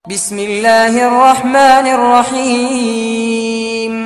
بسم الله الرحمن الرحيم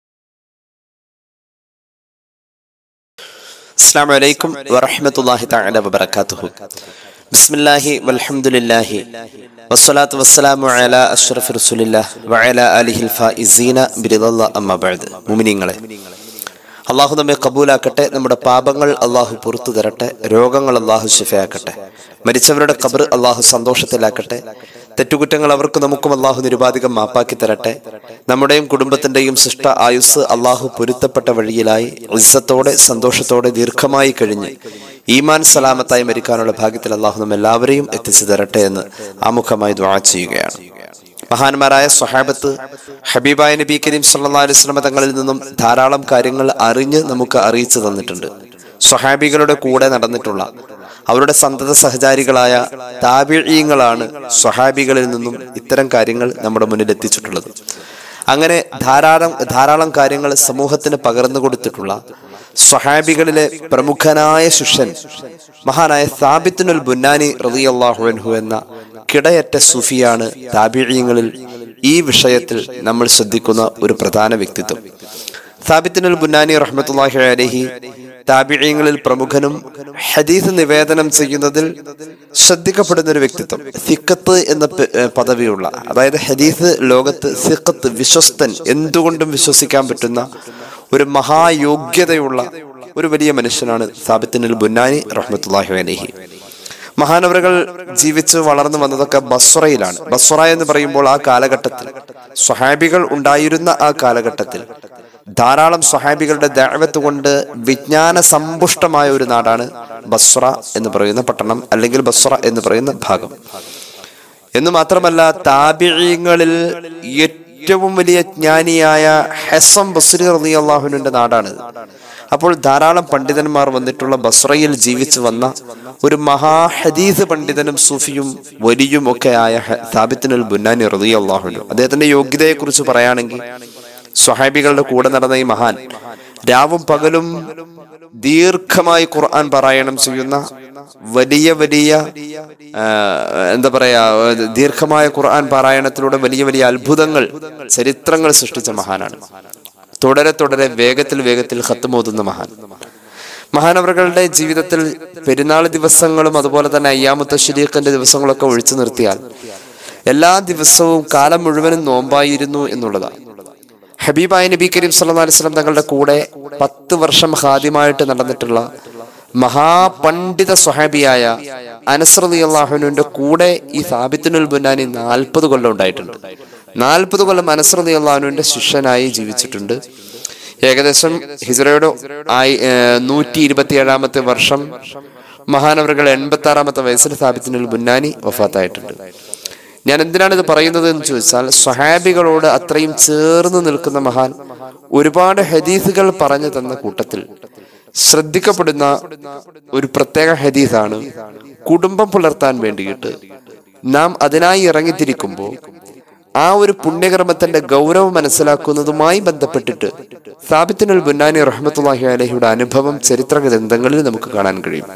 അസ്സാം വലൈക്കും വറഹമത്തല്ലാഹി തആല വബറകാതുഹു ബിസ്മില്ലാഹി വൽഹംദുലില്ലാഹി വസ്സലാത്തു വസ്സലാമു അലാ അഷ്റഫി റസൂലില്ലാഹ് വഅലാ ആലിഹിൽ ഫായിസീന ബിറിദല്ലാഹ് അമ്മാ ബഅദ് മുഅ്മിനീങ്ങളെ അള്ളാഹു നമ്മെ കബൂലാക്കട്ടെ നമ്മുടെ പാപങ്ങൾ അള്ളാഹു പുറത്തു തരട്ടെ രോഗങ്ങൾ അള്ളാഹു ശിഫയാക്കട്ടെ മരിച്ചവരുടെ ഖബർ അള്ളാഹു സന്തോഷത്തിലാക്കട്ടെ തെറ്റുകുറ്റങ്ങൾ അവർക്ക് നമുക്കും അള്ളാഹു നിരുപാധികം മാപ്പാക്കി തരട്ടെ നമ്മുടെയും കുടുംബത്തിന്റെയും സൃഷ്ട ആയുസ് അള്ളാഹു പൊരുത്തപ്പെട്ട വഴിയിലായി ഇസ്സത്തോടെ സന്തോഷത്തോടെ ദീർഘമായി കഴിഞ്ഞ് ഈമാൻ സലാമത്തായി മരിക്കാനുള്ള ഭാഗ്യത്തിൽ അള്ളാഹു നമ്മ എല്ലാവരെയും എത്തിച്ചു തരട്ടെ എന്ന് ആമുഖമായി ദ്വാ ചെയ്യുകയാണ് മഹാന്മാരായ സ്വഹാബത്ത് ഹബീബായ നബി കരീം സല്ലല്ലാഹു അലൈഹി വസല്ലം തങ്ങളിൽ നിന്നും ധാരാളം കാര്യങ്ങൾ അറിഞ്ഞ് നമുക്ക് അറിയിച്ചു തന്നിട്ടുണ്ട് സ്വഹാബികളുടെ കൂടെ നടന്നിട്ടുള്ള അവരുടെ സന്തത സഹചാരികളായ താപിഴീങ്ങളാണ് സ്വഹാബികളിൽ നിന്നും ഇത്തരം കാര്യങ്ങൾ നമ്മുടെ മുന്നിൽ എത്തിച്ചിട്ടുള്ളത് അങ്ങനെ ധാരാളം ധാരാളം കാര്യങ്ങൾ സമൂഹത്തിന് പകർന്നു കൊടുത്തിട്ടുള്ള സ്വഹാബികളിലെ പ്രമുഖനായ ശിഷ്യൻ മഹാനായ സാബിത്തുനുൽ ബുന്നാനി റളിയല്ലാഹു അൻഹു എന്ന കിടയറ്റ സുഫിയാണ് താബിഴീങ്ങളിൽ ഈ വിഷയത്തിൽ നമ്മൾ ശ്രദ്ധിക്കുന്ന ഒരു പ്രധാന വ്യക്തിത്വം സാബിത്തുനുൽ ബുന്നാനി റഹ്മത്തുള്ളാഹി അലൈഹി താബിഴീങ്ങളിൽ പ്രമുഖനും ഹദീസ് നിവേദനം ചെയ്യുന്നതിൽ ശ്രദ്ധിക്കപ്പെടുന്ന ഒരു വ്യക്തിത്വം സിക്കത്ത് എന്ന പ- ഏർ പദവിയുള്ള അതായത് ഹദീസ് ലോകത്ത് സിക്കത്ത് വിശ്വസ്തൻ എന്തുകൊണ്ടും വിശ്വസിക്കാൻ പറ്റുന്ന ഒരു മഹായോഗ്യതയുള്ള ഒരു വലിയ മനുഷ്യനാണ് സാബിത്തുനുൽ ബുന്നാനി റഹ്മത്തുള്ളാഹി അലൈഹി മഹാനവറുകൾ ജീവിച്ച് വളർന്നു വന്നതൊക്കെ ബസ്രയിലാണ് ബസ്ര എന്ന് പറയുമ്പോൾ ആ കാലഘട്ടത്തിൽ സ്വഹാബികൾ ഉണ്ടായിരുന്ന ആ കാലഘട്ടത്തിൽ ധാരാളം സ്വഹാബികളുടെ ദഅവത്ത് കൊണ്ട് വിജ്ഞാന സമ്പുഷ്ടമായ ഒരു നാടാണ് ബസ്ര എന്ന് പറയുന്ന പട്ടണം അല്ലെങ്കിൽ ബസ്ര എന്ന് പറയുന്ന ഭാഗം എന്ന് മാത്രമല്ല താബിഴീങ്ങളിൽ ഏറ്റവും വലിയ ജ്ഞാനിയായ ഹെസം ബസ്രി റലി അള്ളാഹുവിന്റെ നാടാണ് അപ്പോൾ ധാരാളം പണ്ഡിതന്മാർ വന്നിട്ടുള്ള ബസ്രയിൽ ജീവിച്ചു വന്ന ഒരു മഹാ ഹദീസ് പണ്ഡിതനും സൂഫിയും വലിയും ഒക്കെ ആയ ഹ- സാബിത്തിനുൽ ബുന്നാനി റലി അള്ളാഹുനു അദ്ദേഹത്തിന്റെ യോഗ്യതയെ കുറിച്ച് പറയുകയാണെങ്കിൽ സ്വഹാബികളുടെ കൂടെ നടന്ന ഈ മഹാൻ രാവും പകലും ദീർഘമായി ഖുർആൻ പാരായണം ചെയ്യുന്ന വലിയ വലിയ ആ, എന്താ പറയാ ദീർഘമായ ഖുർആൻ പാരായണത്തിലൂടെ വലിയ വലിയ അത്ഭുതങ്ങൾ ചരിത്രങ്ങൾ സൃഷ്ടിച്ച മഹാനാണ് തുടരെ തുടരെ വേഗത്തിൽ വേഗത്തിൽ ഹത്തുമോതുന്ന മഹാൻ മഹാനവറുകളുടെ ജീവിതത്തിൽ പെരുന്നാൾ ദിവസങ്ങളും അതുപോലെ തന്നെ അയ്യാമുത്ത ഷരീഖിന്റെ ദിവസങ്ങളൊക്കെ ഒഴിച്ചു നിർത്തിയാൽ എല്ലാ ദിവസവും കാലം മുഴുവനും നോമ്പായിരുന്നു എന്നുള്ളതാണ് ഹബീബായ നബി കരീം സല്ലല്ലാഹു അലൈഹി വസല്ലം തങ്ങളുടെ കൂടെ പത്ത് വർഷം ഹാദ്യമായിട്ട് നടന്നിട്ടുള്ള മഹാപണ്ഡിത സ്വഹാബിയായ അനസ് റളിയല്ലാഹുവിന്റെ കൂടെ ഈ സാബിത്തുനുൽ ബുനാനി നാൽപ്പത് കൊല്ലം ഉണ്ടായിട്ടുണ്ട് നാൽപ്പത് കൊല്ലം അനസ് റളിയല്ലാഹുവിന്റെ ശിഷ്യനായി ജീവിച്ചിട്ടുണ്ട് ഏകദേശം ഹിജറയുടെ ആയി നൂറ്റി ഇരുപത്തി ഏഴാമത്തെ വർഷം മഹാനവറുകൾ എൺപത്തി ആറാമത്തെ വയസ്സിൽ സാബിത്തുനുൽ ബുന്നാനി വഫാത്തായിട്ടുണ്ട് ഞാൻ എന്തിനാണ് ഇത് പറയുന്നത് എന്ന് ചോദിച്ചാൽ സ്വഹാബികളോട് അത്രയും ചേർന്ന് നിൽക്കുന്ന മഹാൻ ഒരുപാട് ഹദീസുകൾ പറഞ്ഞു തന്ന കൂട്ടത്തിൽ ശ്രദ്ധിക്കപ്പെടുന്ന ഒരു പ്രത്യേക ഹദീസാണ് കുടുംബം പുലർത്താൻ വേണ്ടിയിട്ട് നാം അതിനായി ഇറങ്ങിത്തിരിക്കുമ്പോൾ ആ ഒരു പുണ്യകർമ്മത്തിന്റെ ഗൗരവം മനസ്സിലാക്കുന്നതുമായി ബന്ധപ്പെട്ടിട്ട് സാബിത്തിനുൽ ബുന്നാനി റഹ്മത്തുള്ളാഹി അലഹിയുടെ അനുഭവം ചരിത്ര ഗ്രന്ഥങ്ങളിൽ നമുക്ക് കാണാൻ കഴിയും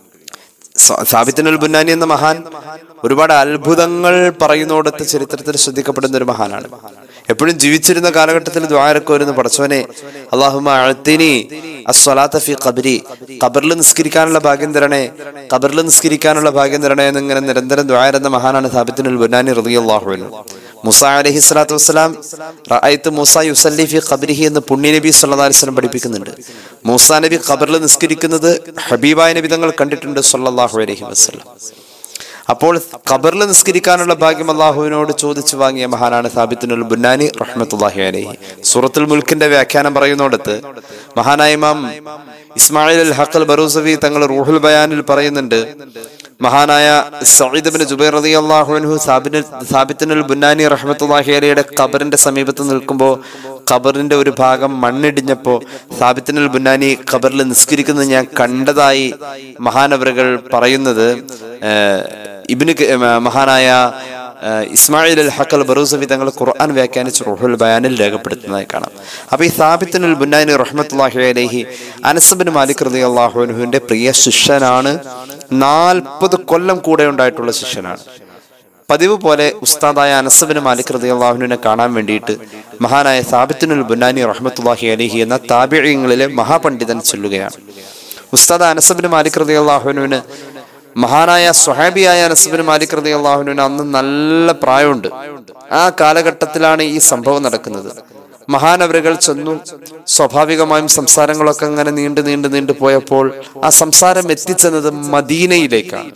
സ- സാബിത്തുൽ ബുന്നാനി എന്ന മഹാൻ ഒരുപാട് അത്ഭുതങ്ങൾ പറയുന്നോടത്ത് ചരിത്രത്തിൽ ശ്രദ്ധിക്കപ്പെടുന്ന ഒരു മഹാനാണ് എപ്പോഴും ജീവിച്ചിരുന്ന കാലഘട്ടത്തിൽ ദ്വാരക്ക് വരുന്ന പടച്ചവനെ അള്ളാഹുമ അഴ്ത്തിനി അസ്വലാത്ത ഫി ഖബരി ഖബറിൽ നിസ്കരിക്കാനുള്ള ഭാഗ്യം തരണേ ഖബറിൽ നിസ്കരിക്കാനുള്ള ഭാഗ്യം തരണേ എന്നിങ്ങനെ നിരന്തരം ദ്വാരുന്ന മഹാനാണ് സാബിത്തുൽ ബുന്നാനി റളിയല്ലാഹു അൻഹു മുസ അലൈഹി സ്വലാത്തു വസ്സലാം റഅയ്തു മൂസ യുസല്ലി ഫി ഖബ്രിഹി എന്ന് പുണ്യ നബി സല്ലല്ലാഹു അലൈഹി വസല്ലം പഠിപ്പിക്കുന്നുണ്ട് മൂസ നബി ഖബറിൽ നിസ്കരിക്കുന്നത് ഹബീബായ നബി തങ്ങൾ കണ്ടിട്ടുണ്ട് സല്ലല്ലാഹു അലൈഹി വസല്ലം അപ്പോൾ ഖബറിൽ നിസ്കരിക്കാനുള്ള ഭാഗ്യം അള്ളാഹുവിനോട് ചോദിച്ചു വാങ്ങിയ മഹാനാണ് സാബിത്തുൽ ബുന്നാനി റഹ്മത്തുള്ളാഹി അലൈഹി സൂറത്തുൽ മുൽക്കിന്റെ വ്യാഖ്യാനം പറയുന്നിടത്ത് മഹാനായ ഇമാം ഇസ്മായിൽ അൽ ഹഖൽ ബറൂസവി തങ്ങൾ റൂഹുൽ ബയാനിൽ പറയുന്നുണ്ട് മഹാനായ സഈദ് ബിൻ ജുബൈർ റളിയല്ലാഹു അൻഹു സാബിന് സാബിത്തുൽ ബുന്നാനി റഹ്മത്തുള്ളാഹി അലൈഹിയുടെ ഖബറിന്റെ സമീപത്ത് നിൽക്കുമ്പോൾ ഖബറിന്റെ ഒരു ഭാഗം മണ്ണിടിഞ്ഞപ്പോ സാബിത്തുൽ ബുന്നാനി ഖബറിൽ നിസ്കരിക്കുന്നത് ഞാൻ കണ്ടതായി മഹാനവറുകൾ പറയുന്നത് ഏഹ്, ഇബ്നു ക- ഏഹ്, മഹാനായ ഏഹ്, ഇസ്മായിൽ അൽ ഹക്കൽ ബറൂസഫി തങ്ങൾ ഖുർആൻ വ്യാഖ്യാനിച്ച് റുഹുൽ ബയാനിൽ രേഖപ്പെടുത്തുന്നതായി കാണാം അപ്പൊ ഈ സാബിത്തുൽ ബുന്നാനി റഹ്മത്തുള്ളാഹി അലൈഹി അനസബിൻ മാലിക് റളിയല്ലാഹു അൻഹുവിന്റെ പ്രിയ ശിഷ്യനാണ് നാൽപ്പത് കൊല്ലം കൂടെ ഉണ്ടായിട്ടുള്ള ശിഷ്യനാണ് പതിവ് പോലെ ഉസ്താദായ അനസബിന് മാലിക് റതി അള്ളാഹുവിനെ കാണാൻ വേണ്ടിയിട്ട് മഹാനായ സാബിത്തുനുൽ ബുനാനി റഹ്മത്തുല്ലാഹി അലിഹി എന്ന താപിഴയങ്ങളിലെ മഹാപണ്ഡിതൻ ചൊല്ലുകയാണ് ഉസ്താദ് അനസബിന് മാലിക് റതി അള്ളാഹുവിന് മഹാനായ സ്വഹാബിയായ അനസബിന് മാലിക് റതി അള്ളാഹുവിന് അന്ന് നല്ല പ്രായമുണ്ട് ആ കാലഘട്ടത്തിലാണ് ഈ സംഭവം നടക്കുന്നത് മഹാനവരുകൾ ചെന്നു സ്വാഭാവികമായും സംസാരങ്ങളൊക്കെ അങ്ങനെ നീണ്ടു നീണ്ടു നീണ്ടു പോയപ്പോൾ ആ സംസാരം എത്തിച്ചെന്നത് മദീനയിലേക്കാണ്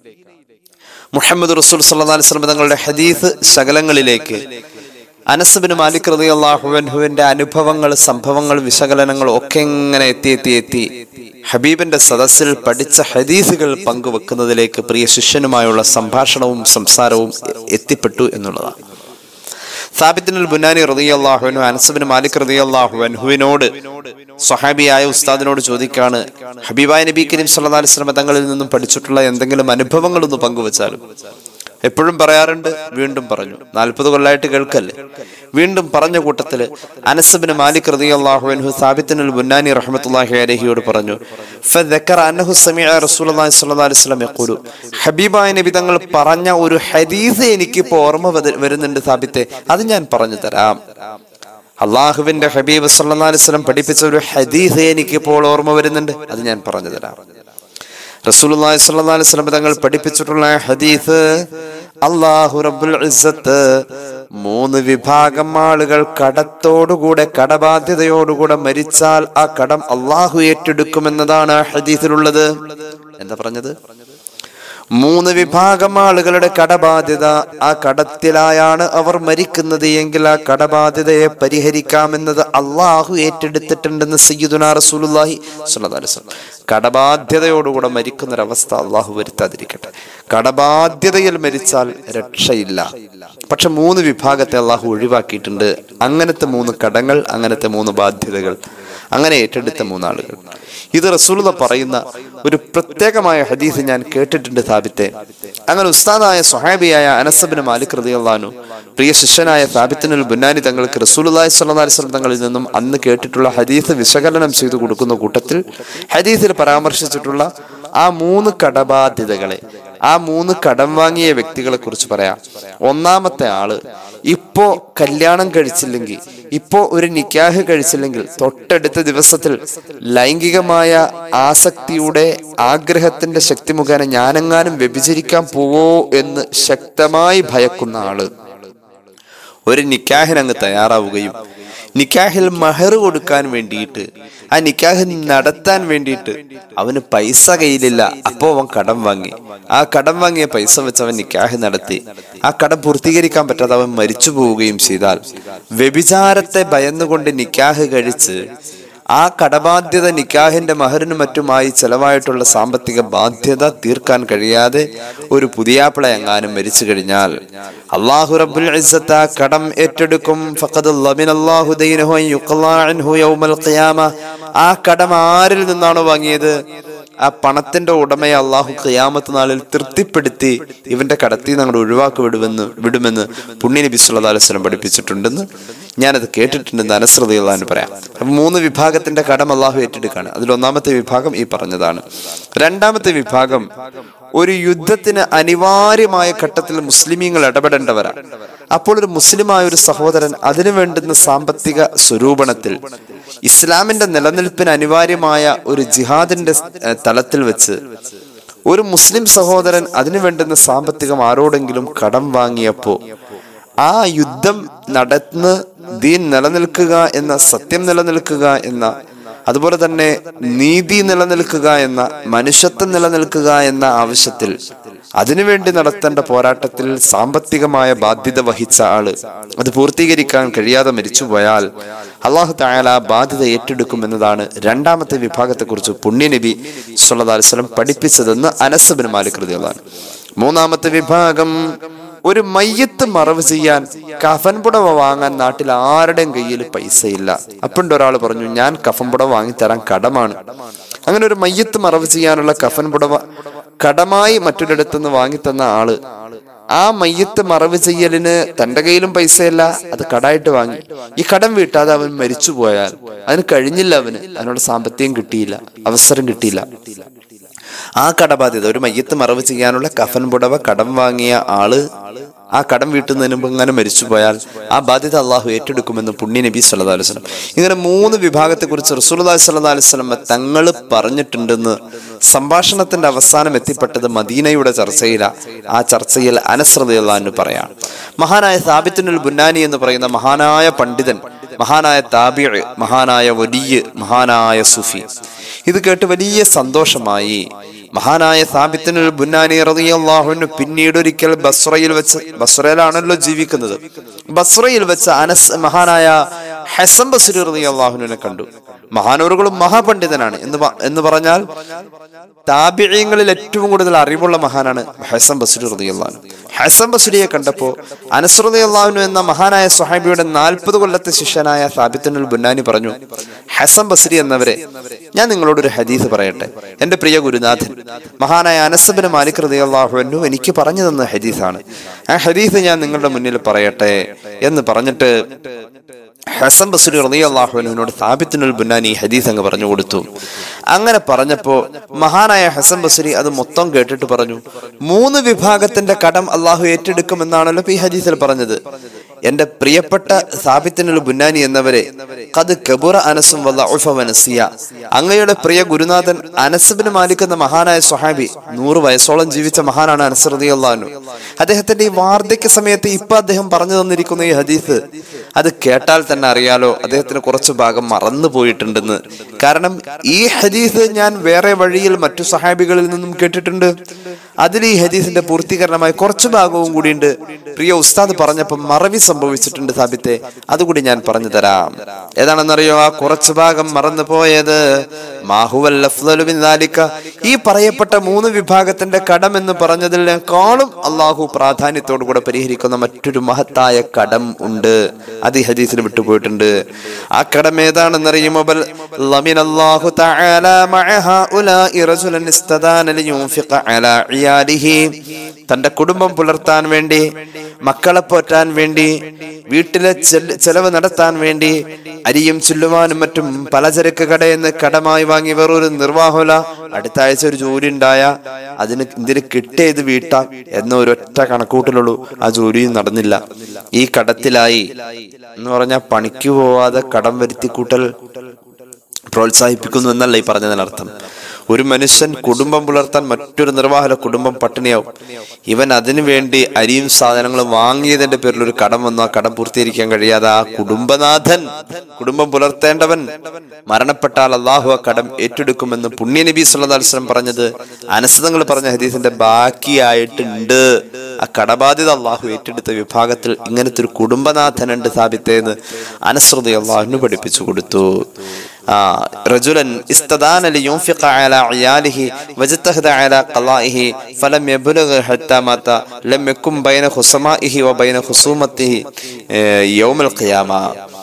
മുഹമ്മദ് റസൂൽ സല്ലല്ലാഹു അലൈഹി വസല്ലം തങ്ങളുടെ ഹദീസ് ശകലങ്ങളിലേക്ക് അനസ്ബിന് മാലിക് റതി അള്ളാഹുവിന്റെ അനുഭവങ്ങൾ സംഭവങ്ങൾ വിശകലനങ്ങൾ ഒക്കെ ഇങ്ങനെ എത്തി എത്തി എത്തി ഹബീബിന്റെ സദസ്സിൽ പഠിച്ച ഹദീസുകൾ പങ്കുവെക്കുന്നതിലേക്ക് പ്രിയ ശിഷ്യനുമായുള്ള സംഭാഷണവും സംസാരവും എത്തിപ്പെട്ടു എന്നുള്ളതാണ് സാബിത്തിനുൽ ബുനാനി റതിയല്ലാഹുവിനു അനസബിന് മാലിക് റതിയല്ലാഹുവിനോട് സ്വഹാബിയായ ഉസ്താദിനോട് ചോദിക്കാണ് ഹബീബായ നബി കരീം സല്ലല്ലാഹു അലൈഹി വസല്ലം തങ്ങളിൽ നിന്നും പഠിച്ചിട്ടുള്ള എന്തെങ്കിലും അനുഭവങ്ങൾ ഒന്ന് പങ്കുവച്ചാലും എപ്പോഴും പറയാറുണ്ട് വീണ്ടും പറഞ്ഞു നാൽപ്പത് കൊല്ലായിട്ട് കേൾക്കല്ലേ വീണ്ടും പറഞ്ഞ കൂട്ടത്തില് അനസബിന് മാലിക് റളിയല്ലാഹു സാബിത്തിനുൽ ബുന്നാനി റഹ്മത്തുള്ളാഹി അലൈഹിയോട് പറഞ്ഞു ഫദക്കറ അന്നഹു സമിഅ റസൂലുള്ളാഹി സ്വല്ലല്ലാഹു അലൈഹി വസല്ലം യഖൂലു ഹബീബായ നബി തങ്ങൾ പറഞ്ഞ ഒരു ഹദീസ് എനിക്ക് ഇപ്പോൾ ഓർമ്മ വത- വരുന്നുണ്ട് സാബിത്തെ അത് ഞാൻ പറഞ്ഞു തരാം അള്ളാഹുവിന്റെ ഹബീബ് സല്ലല്ലാഹു അലൈഹി വസല്ലം പഠിപ്പിച്ച ഒരു ഹദീസ് എനിക്ക് ഇപ്പോൾ ഓർമ്മ വരുന്നുണ്ട് അത് ഞാൻ പറഞ്ഞു തരാം റസൂലുള്ളാഹി സ്വല്ലല്ലാഹു അലൈഹി വസല്ലം തങ്ങൾ പഠിപ്പിച്ചിട്ടുള്ള ഹദീസ് അല്ലാഹു റബ്ബുൽ ഇസ്സത്ത് മൂന്ന് വിഭാഗം ആളുകൾ കടത്തോടുകൂടെ കടബാധ്യതയോടുകൂടെ മരിച്ചാൽ ആ കടം അള്ളാഹു ഏറ്റെടുക്കുമെന്നതാണ് ആ ഹദീസിലുള്ളത് എന്താ പറഞ്ഞത് മൂന്ന് വിഭാഗം ആളുകളുടെ കടബാധ്യത ആ കടത്തിലായാണ് അവർ മരിക്കുന്നത് എങ്കിൽ ആ കടബാധ്യതയെ പരിഹരിക്കാമെന്നത് അള്ളാഹു ഏറ്റെടുത്തിട്ടുണ്ടെന്ന് സയ്യിദുന റസൂലുള്ളാഹി സ്വല്ലല്ലാഹു അലൈഹി വസല്ലം കടബാധ്യതയോടുകൂടെ മരിക്കുന്ന ഒരവസ്ഥ അള്ളാഹു വരുത്താതിരിക്കട്ടെ കടബാധ്യതയിൽ മരിച്ചാൽ രക്ഷയില്ല പക്ഷെ മൂന്ന് വിഭാഗത്തെ അള്ളാഹു ഒഴിവാക്കിയിട്ടുണ്ട് അങ്ങനത്തെ മൂന്ന് കടങ്ങൾ അങ്ങനത്തെ മൂന്ന് ബാധ്യതകൾ അങ്ങനെ ഏറ്റെടുത്ത മൂന്നാളുകൾ ഇത് റസൂലുള്ള പറയുന്ന ഒരു പ്രത്യേകമായ ഹദീസ് ഞാൻ കേട്ടിട്ടുണ്ട് സാബിത്തെ അങ്ങനെ ഉസ്താദായ സ്വഹാബിയായ അനസബിന് മാലിക് റളിയല്ലാഹു പ്രിയ ശിഷ്യനായ സാബിത്തിനുൽ ബുന്നാനി തങ്ങൾക്ക് റസൂലുള്ളാഹി സ്വല്ലല്ലാഹു അലൈഹി വസല്ലം തങ്ങളിൽ നിന്നും അന്ന് കേട്ടിട്ടുള്ള ഹദീസ് വിശകലനം ചെയ്തു കൊടുക്കുന്ന കൂട്ടത്തിൽ ഹദീസിൽ പരാമർശിച്ചിട്ടുള്ള ആ മൂന്ന് കടബാധ്യതകളെ ആ മൂന്ന് കടം വാങ്ങിയ വ്യക്തികളെ കുറിച്ച് പറയാം ഒന്നാമത്തെ ആള് ഇപ്പോ കല്യാണം കഴിച്ചില്ലെങ്കിൽ ഇപ്പോ ഒരു നിക്കാഹ് കഴിച്ചില്ലെങ്കിൽ തൊട്ടടുത്ത ദിവസത്തിൽ ലൈംഗികമായ ആസക്തിയുടെ ആഗ്രഹത്തിന്റെ ശക്തി മുഖേന ഞാനെങ്ങാനും വ്യഭിചരിക്കാൻ പോവോ എന്ന് ശക്തമായി ഭയക്കുന്ന ആള് ഒരു നിക്കാഹിന് അങ്ങ് തയ്യാറാവുകയും നിക്കാഹിൽ മഹർ കൊടുക്കാൻ വേണ്ടിയിട്ട് ആ നിക്കാഹ് നടത്താൻ വേണ്ടിയിട്ട് അവന് പൈസ കയ്യിലില്ല അപ്പോ അവൻ കടം വാങ്ങി ആ കടം വാങ്ങിയ പൈസ വെച്ച് അവൻ നിക്കാഹ് നടത്തി ആ കടം പൂർത്തീകരിക്കാൻ പറ്റാതെ അവൻ മരിച്ചു പോവുകയും ചെയ്താൽ വ്യഭിചാരത്തെ ഭയന്നുകൊണ്ട് നിക്കാഹ് കഴിച്ച് ആ കടബാധ്യത നിക്കാഹിന്റെ മഹറിനും മറ്റുമായി ചെലവായിട്ടുള്ള സാമ്പത്തിക ബാധ്യത തീർക്കാൻ കഴിയാതെ ഒരു പുതിയാപ്പിള എങ്ങാനും മരിച്ചു കഴിഞ്ഞാൽ അള്ളാഹു റബ്ബുൽ ഇസ്സത്ത് ആ കടം ഏറ്റെടുക്കും ഫഖദ് ലമിനല്ലാഹു ദൈനഹു അൻ യുഖ്ളാ അൻഹു യൗമൽ ഖിയാമ ആ കടം ആരിൽ നിന്നാണോ വാങ്ങിയത് ആ പണത്തിന്റെ ഉടമയെ അള്ളാഹു ഖിയാമത്ത് നാളിൽ തൃപ്തിപ്പെടുത്തി ഇവന്റെ കടത്തിൽ നിന്ന് അങ്ങോട്ട് ഒഴിവാക്കി വിടുമെന്ന് വിടുമെന്ന് പുണ്യ നബി സല്ലല്ലാഹു അലൈഹി വസല്ലം പഠിപ്പിച്ചിട്ടുണ്ടെന്ന് ഞാനത് കേട്ടിട്ടുണ്ടെന്ന് അനസ്രതയുള്ളതെന്ന് പറയാം അപ്പൊ മൂന്ന് വിഭാഗത്തിന്റെ കടം അള്ളാഹു ഏറ്റെടുക്കാണ് അതിൽ ഒന്നാമത്തെ വിഭാഗം ഈ പറഞ്ഞതാണ് രണ്ടാമത്തെ വിഭാഗം ഒരു യുദ്ധത്തിന് അനിവാര്യമായ ഘട്ടത്തിൽ മുസ്ലിമീങ്ങൾ ഇടപെടേണ്ടവരാണ് അപ്പോൾ ഒരു മുസ്ലിമായ ഒരു സഹോദരൻ അതിനു വേണ്ടുന്ന സാമ്പത്തിക സ്വരൂപണത്തിൽ ഇസ്ലാമിന്റെ നിലനിൽപ്പിന് അനിവാര്യമായ ഒരു ജിഹാദിന്റെ ഏഹ്, തലത്തിൽ വെച്ച് ഒരു മുസ്ലിം സഹോദരൻ അതിനു വേണ്ടുന്ന സാമ്പത്തികം ആരോടെങ്കിലും കടം വാങ്ങിയപ്പോ ആ യുദ്ധം നടന്ന് ദീൻ നിലനിൽക്കുക എന്ന സത്യം നിലനിൽക്കുക എന്ന അതുപോലെ തന്നെ നീതി നിലനിൽക്കുക എന്ന മനുഷ്യത്വം നിലനിൽക്കുക എന്ന ആവശ്യത്തിൽ അതിനുവേണ്ടി നടത്തേണ്ട പോരാട്ടത്തിൽ സാമ്പത്തികമായ ബാധ്യത വഹിച്ച ആള് അത് പൂർത്തീകരിക്കാൻ കഴിയാതെ മരിച്ചുപോയാൽ അള്ളാഹു തായാല ആ ബാധ്യത ഏറ്റെടുക്കുമെന്നതാണ് രണ്ടാമത്തെ വിഭാഗത്തെക്കുറിച്ച് പുണ്യനബി സല്ലല്ലാഹു അലൈഹി വസല്ലം പഠിപ്പിച്ചതെന്ന് അനസബിന് മാലിക് റളിയല്ലാഹു അൻഹു. മൂന്നാമത്തെ വിഭാഗം ഒരു മയ്യത്ത് മറവ് ചെയ്യാൻ കഫൻ പുടവ വാങ്ങാൻ നാട്ടിൽ ആരുടെയും കയ്യിൽ പൈസയില്ല അപ്പണ്ട് ഒരാൾ പറഞ്ഞു ഞാൻ കഫൻ പുടവ വാങ്ങിത്തരാൻ കടമാണ് അങ്ങനെ ഒരു മയ്യത്ത് മറവ് ചെയ്യാനുള്ള കഫൻ പുടവ കടമായി മറ്റൊരിടത്തു നിന്ന് വാങ്ങിത്തന്ന ആള് ആ മയ്യത്ത് മറവ് ചെയ്യലിന് തന്റെ കയ്യിലും പൈസയില്ല അത് കടായിട്ട് വാങ്ങി ഈ കടം വീട്ടാതെ അവൻ മരിച്ചു പോയാൽ അതിന് കഴിഞ്ഞില്ല അവന് അതിനുള്ള സാമ്പത്തികം കിട്ടിയില്ല അവസരം കിട്ടിയില്ല ആ കടബാധ്യത ഒരു മയ്യത്ത് മറവ് ചെയ്യാനുള്ള കഫൻ പുടവ കടം വാങ്ങിയ ആള് ആ കടം വീട്ടുന്നതിന് മുമ്പ് അങ്ങനെ മരിച്ചു പോയാൽ ആ ബാധ്യത അള്ളാഹു ഏറ്റെടുക്കുമെന്ന് പുണ്യ നബി സല്ലല്ലാഹു അലൈഹി വസല്ലം ഇങ്ങനെ മൂന്ന് വിഭാഗത്തെക്കുറിച്ച് റസൂലുള്ളാഹി സ്വല്ലല്ലാഹു അലൈഹി വസല്ലം തങ്ങൾ പറഞ്ഞിട്ടുണ്ടെന്ന് സംഭാഷണത്തിന്റെ അവസാനം എത്തിപ്പെട്ടത് മദീനയുടെ ചർച്ചയില ആ ചർച്ചയിൽ അനസ്രതയുള്ള പറയാം മഹാനായ സാബിത്തുൽ ബുന്നാനി എന്ന് പറയുന്ന മഹാനായ പണ്ഡിതൻ മഹാനായ താബിഴ് മഹാനായ വലിയ മഹാനായ സുഫി ഇത് കേട്ട് വലിയ സന്തോഷമായി മഹാനായ സാബിത്തിനുൽ ബുന്നാനി റളിയല്ലാഹുവിന് പിന്നീട് ഒരിക്കൽ ബസ്രയിൽ വെച്ച് ബസ്രയിലാണല്ലോ ജീവിക്കുന്നത് ബസ്രയിൽ വെച്ച് അനസ് മഹാനായ ഹസൻ ബസ്രി റളിയല്ലാഹുവിനെ കണ്ടു മഹാനൂറുകളും മഹാപണ്ഡിതനാണ് എന്ന് പ- എന്ന് പറഞ്ഞാൽ താബിഴയങ്ങളിൽ ഏറ്റവും കൂടുതൽ അറിവുള്ള മഹാനാണ് ഹസൻ ബസ്രി റളിയല്ലാഹു ഹസൻ ബസ്രിയെ കണ്ടപ്പോൾ അനസ് റളിയല്ലാഹു എന്ന മഹാനായ സ്വഹാബിയുടെ നാൽപ്പത് കൊല്ലത്തെ ശിഷ്യനായ സാബിത്തുൽ ബുന്നാനി പറഞ്ഞു ഹസൻ ബസ്രി എന്നവരെ ഞാൻ നിങ്ങളോട് ഒരു ഹദീസ് പറയട്ടെ എന്റെ പ്രിയ ഗുരുനാഥൻ മഹാനായ അനസബിന് മാലിക് റളിയല്ലാഹു അൻഹു എനിക്ക് പറഞ്ഞു തന്ന ഹദീസാണ് ആ ഹദീസ് ഞാൻ നിങ്ങളുടെ മുന്നിൽ പറയട്ടെ എന്ന് പറഞ്ഞിട്ട് ഹസൻ ബസ്രി റളിയല്ലാഹു അൻഹുവിനോട് സാബിത്തുൽ ബുന്നാനി ഈ ഹദീസ് അങ്ങ് പറഞ്ഞു കൊടുത്തു അങ്ങനെ പറഞ്ഞപ്പോ മഹാനായ ഹസൻ ബസ്രി അത് മൊത്തം കേട്ടിട്ട് പറഞ്ഞു മൂന്ന് വിഭാഗത്തിന്റെ കടം അള്ളാഹു ഏറ്റെടുക്കുമെന്നാണല്ലോ ഇപ്പൊ ഈ ഹദീസിൽ പറഞ്ഞത് എന്റെ പ്രിയപ്പെട്ട സാബിത്തിനുൽ ബുന്നാനി എന്നവരെ കത് കബുറ അനസും വല്ല വനസിയ അങ്ങയുടെ പ്രിയ ഗുരുനാഥൻ അനസുബിന് മാലിക് എന്ന മഹാനായ സ്വഹാബി നൂറ് വയസ്സോളം ജീവിച്ച മഹാനാണ് അനസ് റളിയല്ലാഹു അദ്ദേഹത്തിന്റെ ഈ വാർദ്ധക്യ സമയത്ത് ഇപ്പൊ അദ്ദേഹം പറഞ്ഞു തന്നിരിക്കുന്ന ഈ ഹദീസ് അത് കേട്ടാൽ തന്നെ അറിയാലോ അദ്ദേഹത്തിന് കുറച്ച് ഭാഗം മറന്നു പോയിട്ടുണ്ടെന്ന് കാരണം ഈ ഹദീസ് ഞാൻ വേറെ വഴിയിൽ മറ്റു സഹാബികളിൽ നിന്നും കേട്ടിട്ടുണ്ട് അതിൽ ഈ ഹദീസിന്റെ പൂർത്തീകരണമായി കുറച്ചു ഭാഗവും കൂടിയുണ്ട് പ്രിയ ഉസ്താദ് പറഞ്ഞപ്പോൾ മറവി സംഭവിച്ചിട്ടുണ്ട് സാബിത്തെ അതുകൂടി ഞാൻ പറഞ്ഞു തരാം ഏതാണെന്നറിയോ ആ കുറച്ചു ഭാഗം മറന്നു പോയത് മാഹുവൽ അഫ്ളലു മിൻ ദാലിക. ഈ പറയപ്പെട്ട മൂന്ന് വിഭാഗത്തിന്റെ കടം എന്ന് പറഞ്ഞതിനേക്കാളും അള്ളാഹു പ്രാധാന്യത്തോടു കൂടെ പരിഹരിക്കുന്ന മറ്റൊരു മഹത്തായ കടം ഉണ്ട് അത് ഈ ഹദീസിൽ വിട്ടുപോയിട്ടുണ്ട് ആ കടം ഏതാണെന്നറിയുമോ ബൽ ലമിനല്ലാഹു തആല മഅ ഹഉലാഇ റജുലൻ ഇസ്തദാന ലിയുൻഫിഖ അലാ ഇയാലിഹി തന്റെ കുടുംബം പുലർത്താൻ വേണ്ടി മക്കളെ പോറ്റാൻ വേണ്ടി വീട്ടിലെ ചെല- ചെലവ് നടത്താൻ വേണ്ടി അരിയും ചുല്ലുവാനും മറ്റും പലചരക്ക് കടയിൽ നിന്ന് കടമായി വാങ്ങി വേറൊരു നിർവാഹമില്ല അടുത്ത ആഴ്ച ഒരു ജോലി ഉണ്ടായ അതിന് ഇതിന് കിട്ടിയത് വീട്ടാം എന്ന ഒരൊറ്റ കണക്കൂട്ടലുള്ളൂ ആ ജോലിയും നടന്നില്ല ഈ കടത്തിലായി എന്ന് പറഞ്ഞാൽ പണിക്ക് പോവാതെ കടം വരുത്തി കൂട്ടൽ പ്രോത്സാഹിപ്പിക്കുന്നു എന്നല്ല ഈ പറഞ്ഞതിനർത്ഥം ഒരു മനുഷ്യൻ കുടുംബം പുലർത്താൻ മറ്റൊരു നിർവാഹല കുടുംബം പട്ടിണിയാവും ഇവൻ അതിനു വേണ്ടി അരിയും സാധനങ്ങളും വാങ്ങിയതിന്റെ പേരിൽ ഒരു കടം വന്നു ആ കടം പൂർത്തീകരിക്കാൻ കഴിയാതെ ആ കുടുംബനാഥൻ കുടുംബം പുലർത്തേണ്ടവൻ മരണപ്പെട്ടാൽ അള്ളാഹു ആ കടം ഏറ്റെടുക്കുമെന്ന് പുണ്യ നബി സല്ലല്ലാഹു അലൈഹി വസല്ലം പറഞ്ഞത് അനസതങ്ങൾ പറഞ്ഞ ഹദീസിന്റെ ബാക്കിയായിട്ടുണ്ട് ആ കടബാധ്യത അള്ളാഹു ഏറ്റെടുത്ത വിഭാഗത്തിൽ ഇങ്ങനത്തെ ഒരു കുടുംബനാഥനുണ്ട് സാബിത്തേന്ന് അനശ്രുതി അള്ളാഹുവിന് പഠിപ്പിച്ചു കൊടുത്തു ആ رجلا استدان لينفق على عياله واجتهد على قضائه فلم يبلغ حتى مات لم يكن بين خصمائه وبين خصومته آه، يوم القيامة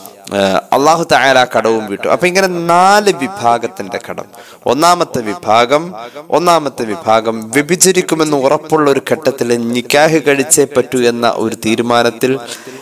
അള്ളാഹു തായാല കടവും വിട്ടു അപ്പൊ ഇങ്ങനെ നാല് വിഭാഗത്തിന്റെ കടം ഒന്നാമത്തെ വിഭാഗം ഒന്നാമത്തെ വിഭാഗം വ്യഭിചരിക്കുമെന്ന് ഉറപ്പുള്ള ഒരു ഘട്ടത്തിൽ നിക്കാഹ് കഴിച്ചേ പറ്റൂ എന്ന ഒരു തീരുമാനത്തിൽ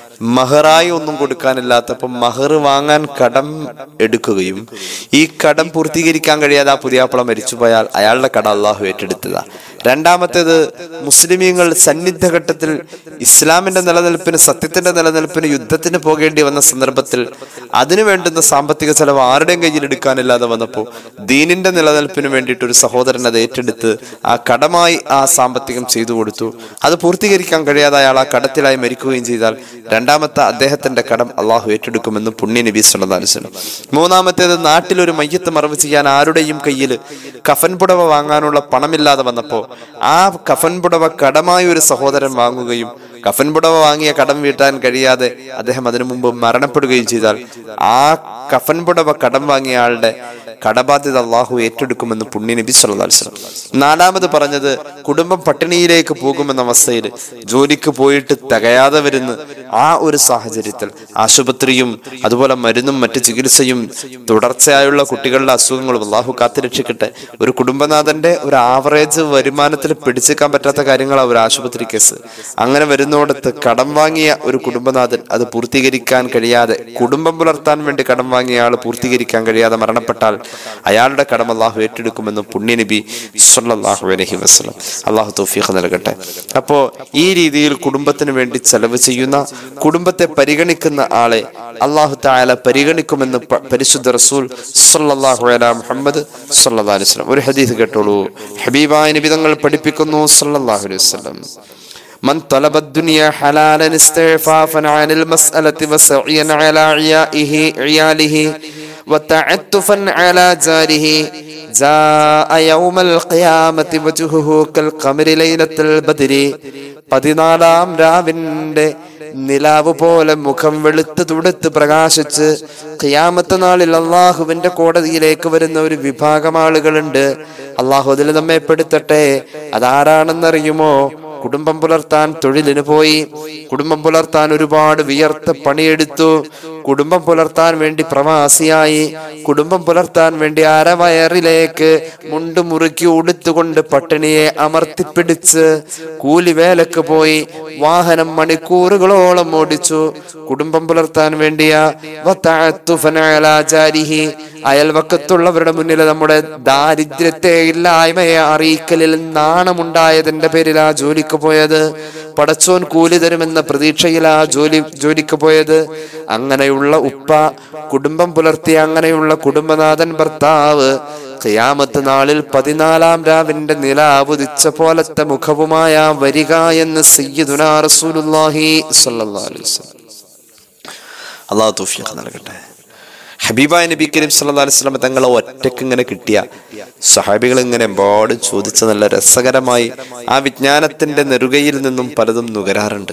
മഹറായി ഒന്നും കൊടുക്കാനില്ലാത്തപ്പം മഹർ വാങ്ങാൻ കടം എടുക്കുകയും ഈ കടം പൂർത്തീകരിക്കാൻ കഴിയാതെ ആ പുതിയാപ്പള മരിച്ചുപോയാൽ അയാളുടെ കട അള്ളാഹു ഏറ്റെടുത്തതാ രണ്ടാമത്തേത് മുസ്ലിമീങ്ങൾ സന്നിഗ്ധ ഘട്ടത്തിൽ ഇസ്ലാമിന്റെ നിലനിൽപ്പിന് സത്യത്തിന്റെ നിലനിൽപ്പിന് യുദ്ധത്തിന് പോകേണ്ടി വന്ന സന്ദർഭത്തിൽ അതിനു വേണ്ടുന്ന സാമ്പത്തിക ചെലവ് ആരുടെയും കയ്യിൽ എടുക്കാനില്ലാതെ വന്നപ്പോൾ ദീനിന്റെ നിലനിൽപ്പിന് വേണ്ടിയിട്ട് ഒരു സഹോദരൻ അത് ഏറ്റെടുത്ത് ആ കടമായി ആ സാമ്പത്തികം ചെയ്തു കൊടുത്തു അത് പൂർത്തീകരിക്കാൻ കഴിയാതെ അയാൾ ആ കടത്തിലായി മരിക്കുകയും ചെയ്താൽ രണ്ടാമത്തെ അദ്ദേഹത്തിന്റെ കടം അള്ളാഹു ഏറ്റെടുക്കുമെന്ന് പുണ്യ നബി സല്ലല്ലാഹു അലൈഹി വസല്ലം മൂന്നാമത്തേത് നാട്ടിലൊരു മയ്യത്ത് മറവ് ചെയ്യാൻ ആരുടെയും കയ്യിൽ കഫൻ പുടവ വാങ്ങാനുള്ള പണമില്ലാതെ വന്നപ്പോൾ ആ കഫൻ പുടവ കടമായി ഒരു സഹോദരൻ വാങ്ങുകയും കഫൻ പുടവ വാങ്ങിയ കടം വീട്ടാൻ കഴിയാതെ അദ്ദേഹം അതിനു മുമ്പ് മരണപ്പെടുകയും ചെയ്താൽ ആ കഫൻ പുടവ കടം വാങ്ങിയ ആളുടെ കടബാധ്യത അള്ളാഹു ഏറ്റെടുക്കുമെന്ന് പുണ്യ നബി സല്ലല്ലാഹു അലൈഹി വസല്ലം നാലാമത് പറഞ്ഞത് കുടുംബം പട്ടിണിയിലേക്ക് പോകുമെന്ന അവസ്ഥയിൽ ജോലിക്ക് പോയിട്ട് തികയാതെ വരുന്ന ആ ഒരു സാഹചര്യത്തിൽ ആശുപത്രിയും അതുപോലെ മരുന്നും മറ്റ് ചികിത്സയും തുടർച്ചയായുള്ള കുട്ടികളുടെ അസുഖങ്ങളും അള്ളാഹു കാത്തുരക്ഷിക്കട്ടെ ഒരു കുടുംബനാഥന്റെ ഒരു ആവറേജ് വരുമാനത്തിൽ പിടിച്ചേക്കാൻ പറ്റാത്ത കാര്യങ്ങളാണ് ഒരു ആശുപത്രി കേസ് അങ്ങനെ വരുന്നോടത്ത് കടം വാങ്ങിയ ഒരു കുടുംബനാഥൻ അത് പൂർത്തീകരിക്കാൻ കഴിയാതെ കുടുംബം പുലർത്താൻ വേണ്ടി കടം വാങ്ങിയ ആൾ പൂർത്തീകരിക്കാൻ കഴിയാതെ മരണപ്പെട്ടാൽ അയാളുടെ കടം അള്ളാഹു ഏറ്റെടുക്കുമെന്ന് പുണ്യനബി സല്ലല്ലാഹു അലൈഹി വസല്ലം അള്ളാഹു തൗഫീഖ് നൽകട്ടെ അപ്പോ ഈ രീതിയിൽ കുടുംബത്തിന് വേണ്ടി ചെലവ് ചെയ്യുന്ന കുടുംബത്തെ പരിഗണിക്കുന്ന ആളെ അള്ളാഹു താല പരിഗണിക്കുമെന്ന് പ- പരിശുദ്ധ റസൂൽ സല്ലല്ലാഹു അലാ മുഹമ്മദ് സല്ലല്ലാഹു അലൈഹി വസല്ലം ഒരു ഹദീസ് കേട്ടോളൂ ഹബീബായ നിബിതങ്ങൾ പഠിപ്പിക്കുന്നു സല്ലല്ലാഹു അലൈഹി വസല്ലം من طلب الدنيا حلالا استعفافا عن المسألة وسعيا على عيائه عياله وتعتفا على جاره جاء يوم القيامة وجهه كالقمر ليلة البدر പതിനാലാം രാവിന്റെ നിലാവ് പോലെ മുഖം വെളുത്ത് തുടുത്ത് പ്രകാശിച്ച് ഖിയാമത്ത് നാളിൽ അള്ളാഹുവിന്റെ കോടതിയിലേക്ക് വരുന്ന ഒരു വിഭാഗം ആളുകളുണ്ട് അള്ളാഹു അതിൽ നമ്മെ പെടുത്തട്ടെ അതാരാണെന്നറിയുമോ കുടുംബം പുലർത്താൻ തൊഴിലിന് പോയി കുടുംബം പുലർത്താൻ ഒരുപാട് വിയർത്ത് പണിയെടുത്തു കുടുംബം പുലർത്താൻ വേണ്ടി പ്രവാസിയായി കുടുംബം പുലർത്താൻ വേണ്ടി അരവയറിലേക്ക് മുണ്ട് മുറുക്കി ഉടുത്തുകൊണ്ട് പട്ടിണിയെ അമർത്തിപ്പിടിച്ച് കൂലിവേലക്ക് പോയി വാഹനം മണിക്കൂറുകളോളം ഓടിച്ചു കുടുംബം പുലർത്താൻ വേണ്ടിയ വതഅത്തുഫന അലാ ജാരിഹി. അയൽവക്കത്തുള്ളവരുടെ മുന്നിൽ നമ്മുടെ ദാരിദ്ര്യത്തെ ഇല്ലായ്മയെ അറിയിക്കലിൽ നാണമുണ്ടായതിന്റെ പേരിൽ ആ ജോലിക്ക് പോയത് പടച്ചോൻ കൂലി തരുമെന്ന പ്രതീക്ഷയിൽ ആ ജോലി ജോലിക്ക് പോയത് അങ്ങനെയുള്ള ഉപ്പ കുടുംബം പുലർത്തിയ അങ്ങനെയുള്ള കുടുംബനാഥൻ ഭർത്താവ് ഖിയാമത്ത് നാളിൽ പതിനാലാം രാവിന്റെ നിലാവുദിച്ച പോലത്തെ മുഖവുമായ വരിക എന്ന് സയ്യിദുനാ റസൂലുള്ളാഹി സ്വല്ലല്ലാഹു അലൈഹി വസല്ലം അള്ളാഹു തൗഫീഖ് നൽകട്ടെ ഹബീബായ നബി കരീം സല്ലല്ലാഹു അലൈഹി വസല്ലം തങ്ങളെ ഒറ്റയ്ക്ക് ഇങ്ങനെ കിട്ടിയ സഹാബികൾ ഇങ്ങനെ എമ്പാടും ചോദിച്ച നല്ല രസകരമായി ആ വിജ്ഞാനത്തിന്റെ നെറുകയിൽ നിന്നും പലതും നുകരാറുണ്ട്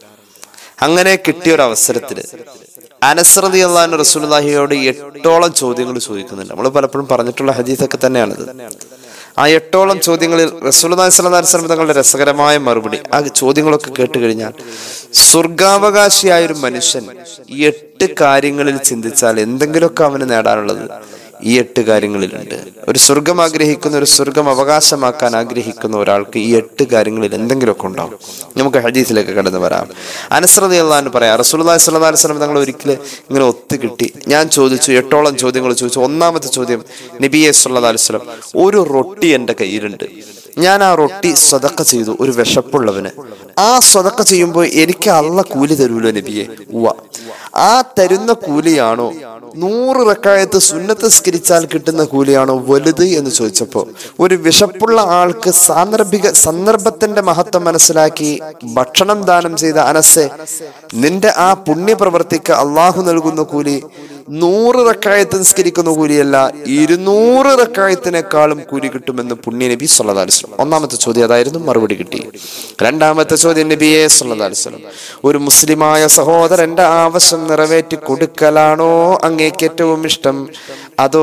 അങ്ങനെ കിട്ടിയ ഒരു അവസരത്തിൽ അനസ്രതി അള്ളഹാൻ റസൂലുള്ളാഹിയോട് എട്ടോളം ചോദ്യങ്ങൾ ചോദിക്കുന്നുണ്ട് നമ്മൾ പലപ്പോഴും പറഞ്ഞിട്ടുള്ള ഹദീസൊക്കെ തന്നെയാണിത് ആ എട്ടോളം ചോദ്യങ്ങളിൽ റസൂലുള്ളാഹി സ്വല്ലല്ലാഹു അലൈഹി വസല്ലം തങ്ങളുടെ രസകരമായ മറുപടി ആ ചോദ്യങ്ങളൊക്കെ കേട്ട് കഴിഞ്ഞാൽ സ്വർഗാവകാശിയായ ഒരു മനുഷ്യൻ ഈ എട്ട് കാര്യങ്ങളിൽ ചിന്തിച്ചാൽ എന്തെങ്കിലുമൊക്കെ അവന് നേടാനുള്ളത് ഈ എട്ട് കാര്യങ്ങളിലുണ്ട് ഒരു സ്വർഗം ആഗ്രഹിക്കുന്ന ഒരു സ്വർഗം അവകാശമാക്കാൻ ആഗ്രഹിക്കുന്ന ഒരാൾക്ക് ഈ എട്ട് കാര്യങ്ങളിൽ എന്തെങ്കിലുമൊക്കെ ഉണ്ടാവും നമുക്ക് ഹദീസിലേക്ക് കടന്നു വരാം അനസ്രതി അള്ളഹാൻ പറയാം റസൂലുള്ളാഹി സ്വല്ലല്ലാഹു അലൈഹി വസല്ലം തങ്ങൾ ഒരിക്കൽ ഇങ്ങനെ ഒത്തു കിട്ടി ഞാൻ ചോദിച്ചു എട്ടോളം ചോദ്യങ്ങൾ ചോദിച്ചു ഒന്നാമത്തെ ചോദ്യം നബിയെ സല്ലല്ലാഹു അലൈഹി വസല്ലം ഒരു റൊട്ടി എൻ്റെ കയ്യിലുണ്ട് ഞാൻ ആ റൊട്ടി സ്വതക്ക ചെയ്തു ഒരു വിശപ്പുള്ളവന് ആ സ്വതക്ക ചെയ്യുമ്പോൾ എനിക്ക് അള്ള കൂലി തരൂലോ നബിയെ ഉവ ആ തരുന്ന കൂലിയാണോ നൂറ് റക്കായത്ത് സുന്നത്ത് സ്കരിച്ചാൽ കിട്ടുന്ന കൂലിയാണോ വലുത് എന്ന് ചോദിച്ചപ്പോ ഒരു വിശപ്പുള്ള ആൾക്ക് സാന്ദർഭിക സന്ദർഭത്തിന്റെ മഹത്വം മനസ്സിലാക്കി ഭക്ഷണം ദാനം ചെയ്ത അനസെ നിന്റെ ആ പുണ്യപ്രവർത്തിക്ക് അള്ളാഹു നൽകുന്ന കൂലി നൂറ് റക്കായത്ത് നിസ്കരിക്കുന്ന കൂലിയല്ല ഇരുന്നൂറ് റക്കായത്തിനേക്കാളും കൂലി കിട്ടുമെന്ന് പുണ്യ നബി സല്ലല്ലാഹു അലൈഹി വസല്ലം ഒന്നാമത്തെ ചോദ്യം അതായിരുന്നു മറുപടി കിട്ടി രണ്ടാമത്തെ ചോദ്യം നബിയെ സല്ലല്ലാഹു അലൈഹി വസല്ലം ഒരു മുസ്ലിമായ സഹോദരന്റെ ആവശ്യം നിറവേറ്റി കൊടുക്കലാണോ അങ്ങേക്ക് ഏറ്റവും ഇഷ്ടം അതോ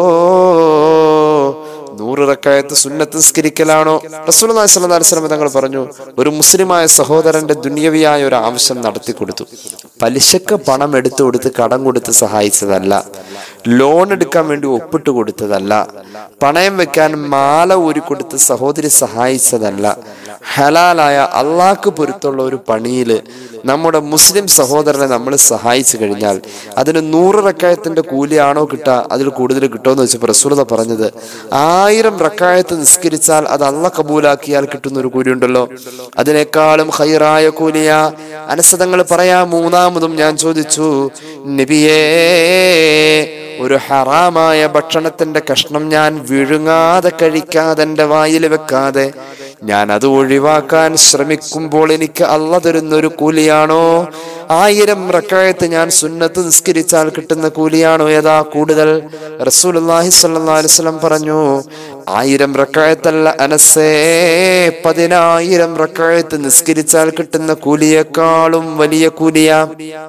നൂറ് റക്കായത്ത് സുന്നത്ത് നിസ്കരിക്കലാണോ റസൂലുള്ളാഹി സ്വല്ലല്ലാഹു അലൈഹി വസല്ലം തങ്ങൾ പറഞ്ഞു ഒരു മുസ്ലിമായ സഹോദരന്റെ ദുന്യവിയായ ഒരു ആവശ്യം നടത്തി കൊടുത്തു പലിശക്ക് പണം എടുത്തു കൊടുത്ത് കടം കൊടുത്ത് സഹായിച്ചതല്ല ലോൺ എടുക്കാൻ വേണ്ടി ഒപ്പിട്ട് കൊടുത്തതല്ല പണയം വെക്കാൻ മാല ഊരി കൊടുത്ത് സഹോദരി സഹായിച്ചതല്ല ഹലാലായ അള്ളാഹ്ക്ക് പൊരുത്തുള്ള ഒരു പണിയില് നമ്മുടെ മുസ്ലിം സഹോദരനെ നമ്മൾ സഹായിച്ചു കഴിഞ്ഞാൽ അതിന് നൂറ് റക്കായത്തിന്റെ കൂലിയാണോ കിട്ടുക അതിൽ കൂടുതൽ കിട്ടുമെന്ന് വെച്ചപ്പോൾ റസൂലത പറഞ്ഞത് ആയിരം റക്കായത്ത് നിസ്കരിച്ചാൽ അത് അള്ള കബൂലാക്കിയാൽ കിട്ടുന്ന ഒരു കൂലി ഉണ്ടല്ലോ അതിനേക്കാളും ഹൈറായ കൂലിയ അനസതങ്ങൾ പറയാ മൂന്നാമതും ഞാൻ ചോദിച്ചു നബിയേ ഒരു ഹറാമായ ഭക്ഷണത്തിന്റെ കഷ്ണം ഞാൻ വിഴുങ്ങാതെ കഴിക്കാതെ എൻ്റെ വായിൽ വെക്കാതെ ഞാൻ അത് ഒഴിവാക്കാൻ ശ്രമിക്കുമ്പോൾ എനിക്ക് അള്ള തരുന്ന ഒരു കൂലിയാണോ ആയിരം റക്കായത്ത് ഞാൻ സുന്നത്ത് നിസ്കരിച്ചാൽ കിട്ടുന്ന കൂലിയാണോ ഏതാ കൂടുതൽ റസൂലുള്ളാഹി സ്വല്ലല്ലാഹു അലൈഹി വസല്ലം പറഞ്ഞു ആയിരം റക്കായത്തല്ല അനസേ പതിനായിരം റക്കായത്ത് നിസ്കരിച്ചാൽ കിട്ടുന്ന കൂലിയേക്കാളും വലിയ കൂലിയാ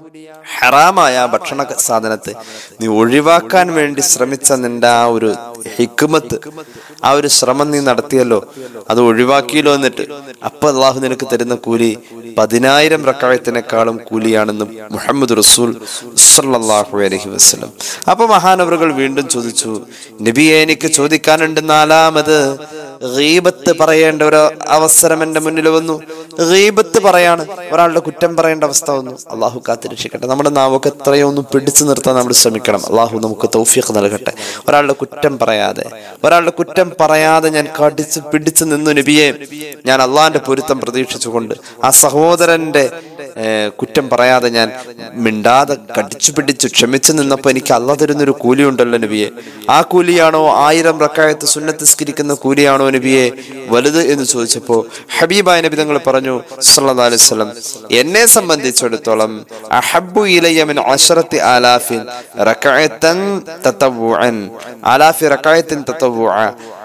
ഹറാമായ ഭക്ഷണ സാധനത്തെ നീ ഒഴിവാക്കാൻ വേണ്ടി ശ്രമിച്ച നിന്റെ ആ ഒരു ഹിക്കുമത്ത് ആ ഒരു ശ്രമം നീ നടത്തിയല്ലോ അത് ഒഴിവാക്കിയല്ലോ എന്നിട്ട് അപ്പൊ അള്ളാഹു നിനക്ക് തരുന്ന കൂലി പതിനായിരം റക്കായത്തിനേക്കാളും കൂലിയാണെന്ന് മുഹമ്മദ് റസൂൽ സല്ലല്ലാഹു അലൈഹി വസല്ലം അപ്പൊ മഹാനവറുകൾ വീണ്ടും ചോദിച്ചു നബിയെ എനിക്ക് ചോദിക്കാനുണ്ട് നാലാമത് ഗീബത്ത് പറയേണ്ട ഒരു അവസരം എന്റെ മുന്നിൽ വന്നു ഗീബത്ത് പറയാണ് ഒരാളുടെ കുറ്റം പറയേണ്ട അവസ്ഥ വന്നു അള്ളാഹു കാത്തിരക്ഷിക്കട്ടെ നമ്മുടെ നാവൊക്കെ എത്രയോ ഒന്ന് പിടിച്ചു നിർത്താൻ നമ്മൾ ശ്രമിക്കണം അള്ളാഹു നമുക്ക് തൗഫീഖ് നൽകട്ടെ ഒരാളുടെ കുറ്റം പറയാതെ ഒരാളുടെ കുറ്റം പറയാതെ ഞാൻ കടിച്ച് പിടിച്ചു നിന്നു നബിയെ ഞാൻ അള്ളാഹിന്റെ പൊരുത്തം പ്രതീക്ഷിച്ചുകൊണ്ട് ആ സഹോദരന്റെ ഏഹ്, കുറ്റം പറയാതെ ഞാൻ മിണ്ടാതെ കടിച്ചു പിടിച്ചു ക്ഷമിച്ചു നിന്നപ്പോ എനിക്ക് അള്ള തരുന്നൊരു കൂലി ഉണ്ടല്ലോ നബിയെ ആ കൂലിയാണോ ആയിരം റക്കായത്ത് സുന്നത്തിസ്കരിക്കുന്ന കൂലിയാണോ നബിയെ വലുത് എന്ന് ചോദിച്ചപ്പോ ഹബീബായ നബി തങ്ങൾ പറഞ്ഞു സല്ലല്ലാഹു അലൈഹി വസല്ലം എന്നെ സംബന്ധിച്ചിടത്തോളം അഹബ്ബു ഇലയ്യ മിൻ അശറത്തി ആലാഫിൻ റകഅത്തൻ തതവ്വുഅൻ ആലാഫി റകഅത്തിൻ തതവ്വുഅ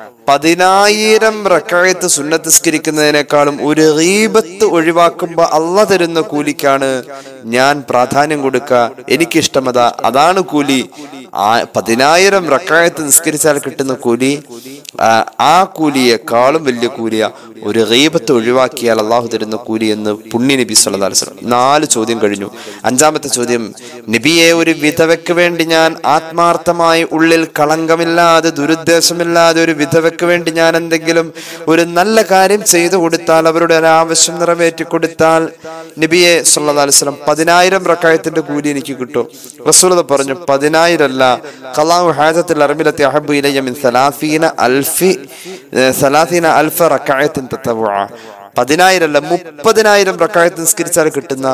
പതിനായിരം റക്കായത്ത് സുന്നത്തിസ്കരിക്കുന്നതിനേക്കാളും ഒരു ഗീബത്ത് ഒഴിവാക്കുമ്പോ അള്ള തരുന്ന കൂലിക്കാണ് ഞാൻ പ്രാധാന്യം കൊടുക്കുക എനിക്കിഷ്ടമതാ അതാണ് കൂലി ആ പതിനായിരം റക്കായത്ത് നിസ്കരിച്ചാൽ കിട്ടുന്ന കൂലി ആ, ആ കൂലിയെക്കാളും വലിയ കൂലിയ ഒരു ഗീബത്ത് ഒഴിവാക്കിയാൽ അള്ളാഹു തരുന്ന കൂലി എന്ന് പുണ്യ നബി സല്ലല്ലാഹു അലൈഹി വസല്ലം നാല് ചോദ്യം കഴിഞ്ഞു അഞ്ചാമത്തെ ചോദ്യം നബിയെ ഒരു വിധവയ്ക്ക് വേണ്ടി ഞാൻ ആത്മാർത്ഥമായി ഉള്ളിൽ കളങ്കമില്ലാതെ ദുരുദ്ദേശമില്ലാതെ ഒരു വിധവയ്ക്ക് വേണ്ടി ഞാൻ എന്തെങ്കിലും ഒരു നല്ല കാര്യം ചെയ്തു കൊടുത്താൽ അവരുടെ ഒരു ആവശ്യം നിറവേറ്റി കൊടുത്താൽ നബിയെ സല്ലല്ലാഹു അലൈഹി വസല്ലം പതിനായിരം റക്കായത്തിന്റെ കൂലി എനിക്ക് കിട്ടും റസൂലത പറഞ്ഞു പതിനായിരം അല്ല ഖലാഉ ഹാജത്തിൽ അറബിലത്തി അഹബ്ബു ഇലയ്യ മിൻ സലാസീന അൽഫി ഏഹ്, സലാസീന അൽഫ റക്കായത്തിൻ തത്തവുഅ പതിനായിരം അല്ല മുപ്പതിനായിരം റക്കായത്ത് നിസ്കരിച്ചാൽ കിട്ടുന്ന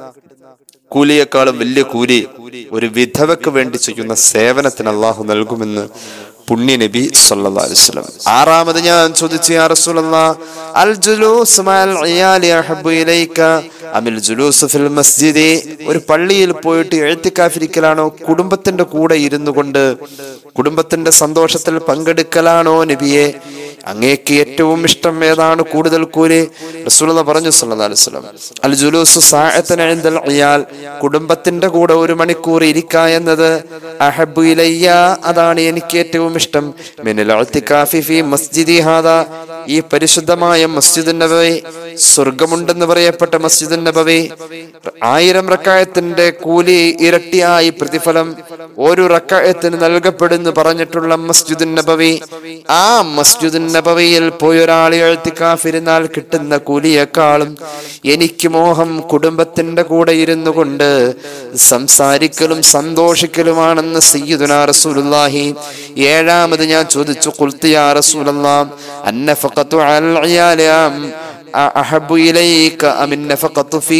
കൂലിയേക്കാളും വലിയ കൂലി ഒരു വിധവയ്ക്ക് വേണ്ടി ചെയ്യുന്ന സേവനത്തിന് അള്ളാഹു നൽകുമെന്ന് പുണ്യ നബി സല്ലല്ലാഹു അലൈഹി വസല്ലം ആറാമത് ഞാൻ ചോദിച്ചു യാ റസൂലല്ലാ അൽ ജുലൂസ് മഅൽ ഇയാലി അഹബ്ബു ഇലൈക അമിൽ ജുലൂസ് ഫിൽ മസ്ജിദി ഒരു പള്ളിയിൽ പോയിട്ട് എഴുത്തിക്കാഫിരിക്കലാണോ കുടുംബത്തിന്റെ കൂടെ ഇരുന്നു കൊണ്ട് കുടുംബത്തിന്റെ സന്തോഷത്തിൽ പങ്കെടുക്കലാണോ നബിയെ അങ്ങേക്ക് ഏറ്റവും ഇഷ്ടം ഏതാണ് കൂടുതൽ കൂലി റസൂലത പറഞ്ഞു സല്ലല്ലാഹു അലൈഹി വസല്ലം അൽ ജുലൂസു സാഅത്തന ഇൻദൽ ഇയാൽ കുടുംബത്തിന്റെ കൂടെ ഒരു മണിക്കൂർ ഇരിക്ക എന്നത് അഹബ്ബു ഇലയ്യ അതാണ് എനിക്ക് ഏറ്റവും ഇഷ്ടം മിനൽ ഇഅ്തികാഫി ഫി മസ്ജിദി ഹാദാ ഈ പരിശുദ്ധമായ മസ്ജിദുൻ നബവി സ്വർഗമുണ്ടെന്ന് പറയപ്പെട്ട മസ്ജിദുൻ നബവി ആയിരം റക്കായത്തിന്റെ കൂലി ഇരട്ടിയായി പ്രതിഫലം ഒരു റക്കായത്തിന് നൽകപ്പെടുന്നു പറഞ്ഞിട്ടുള്ള മസ്ജിദുൻ നബവി ആ മസ്ജിദുൻ നബവിയിൽ പോയി ഒരാൾ എഴുത്തിക്കാഫിരുന്നാൽ കിട്ടുന്ന കൂലിയേക്കാളും എനിക്ക് മോഹം കുടുംബത്തിന്റെ കൂടെ ഇരുന്നു കൊണ്ട് സംസാരിക്കലും സന്തോഷിക്കലുമാണെന്ന് സയ്യിദുനാ റസൂലുള്ളാഹി ഏഴാമത് ഞാൻ ചോദിച്ചു ഖുൽത്തിയാ റസൂലല്ലാ അന്നഫഖത്തു അൽ ഇയാലി അം അഹബ്ബു ഇലൈക അമിൻ നഫഖത്തു ഫീ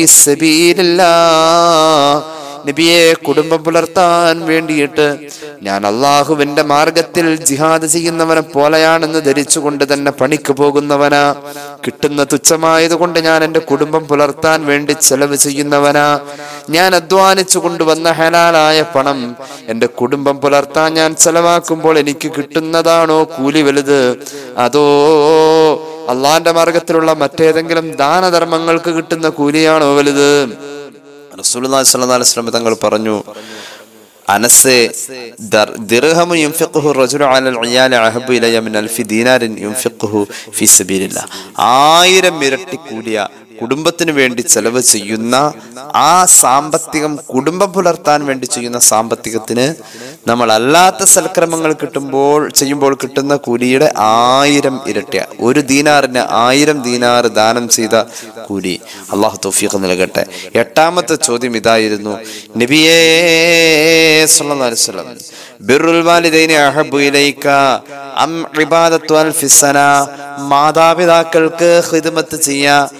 സബീലില്ലാഹ് നബിയെ കുടുംബം പുലർത്താൻ വേണ്ടിയിട്ട് ഞാൻ അള്ളാഹുവിന്റെ മാർഗത്തിൽ ജിഹാദ് ചെയ്യുന്നവനെ പോലെയാണെന്ന് ധരിച്ചുകൊണ്ട് തന്നെ പണിക്ക് പോകുന്നവനാ കിട്ടുന്ന തുച്ഛമായത് കൊണ്ട് ഞാൻ എൻ്റെ കുടുംബം പുലർത്താൻ വേണ്ടി ചെലവ് ചെയ്യുന്നവനാ ഞാൻ അധ്വാനിച്ചു കൊണ്ടുവന്ന ഹലാലായ പണം എൻ്റെ കുടുംബം പുലർത്താൻ ഞാൻ ചെലവാക്കുമ്പോൾ എനിക്ക് കിട്ടുന്നതാണോ കൂലി വലുത് അതോ അള്ളാന്റെ മാർഗത്തിലുള്ള മറ്റേതെങ്കിലും ദാനധർമ്മങ്ങൾക്ക് കിട്ടുന്ന കൂലിയാണോ വലുത് റസൂലുള്ളാഹി സ്വല്ലല്ലാഹു അലൈഹി വസല്ലം തങ്ങൾ പറഞ്ഞു അനസ് ദർ- ദിർഹമു യുൻഫിഖുഹു റജുലു അലൽ ഇയാലി അഹബ്ബു ഇലയ്യ മിൻ അൽഫി ദീനാരിൻ യുൻഫിഖുഹു ഫീ സബീലില്ലാഹ് ആയിരം ഇരട്ടി കൂടിയ കുടുംബത്തിന് വേണ്ടി ചെലവ് ചെയ്യുന്ന ആ സാമ്പത്തികം കുടുംബം പുലർത്താൻ വേണ്ടി ചെയ്യുന്ന സാമ്പത്തികത്തിന് നമ്മൾ അല്ലാത്ത സൽക്രമങ്ങൾ കിട്ടുമ്പോൾ ചെയ്യുമ്പോൾ കിട്ടുന്ന കൂലിയുടെ ആയിരം ഇരട്ടിയ ഒരു ദീനാറിന് ആയിരം ദീനാറ് ദാനം ചെയ്ത കൂലി അള്ളാഹു തൗഫീഖ് നൽകട്ടെ എട്ടാമത്തെ ചോദ്യം ഇതായിരുന്നു നബിയേ സല്ലല്ലാഹു അലൈഹി വസല്ലം ബിർറുൽ വാലിദൈനി അഹബ്ബു ഇലൈക അം ഇബാദത്തു അൽഫി സന മാതാപിതാക്കൾക്ക് ഖിദ്മത്ത് ചെയ്യാ വാപ്പ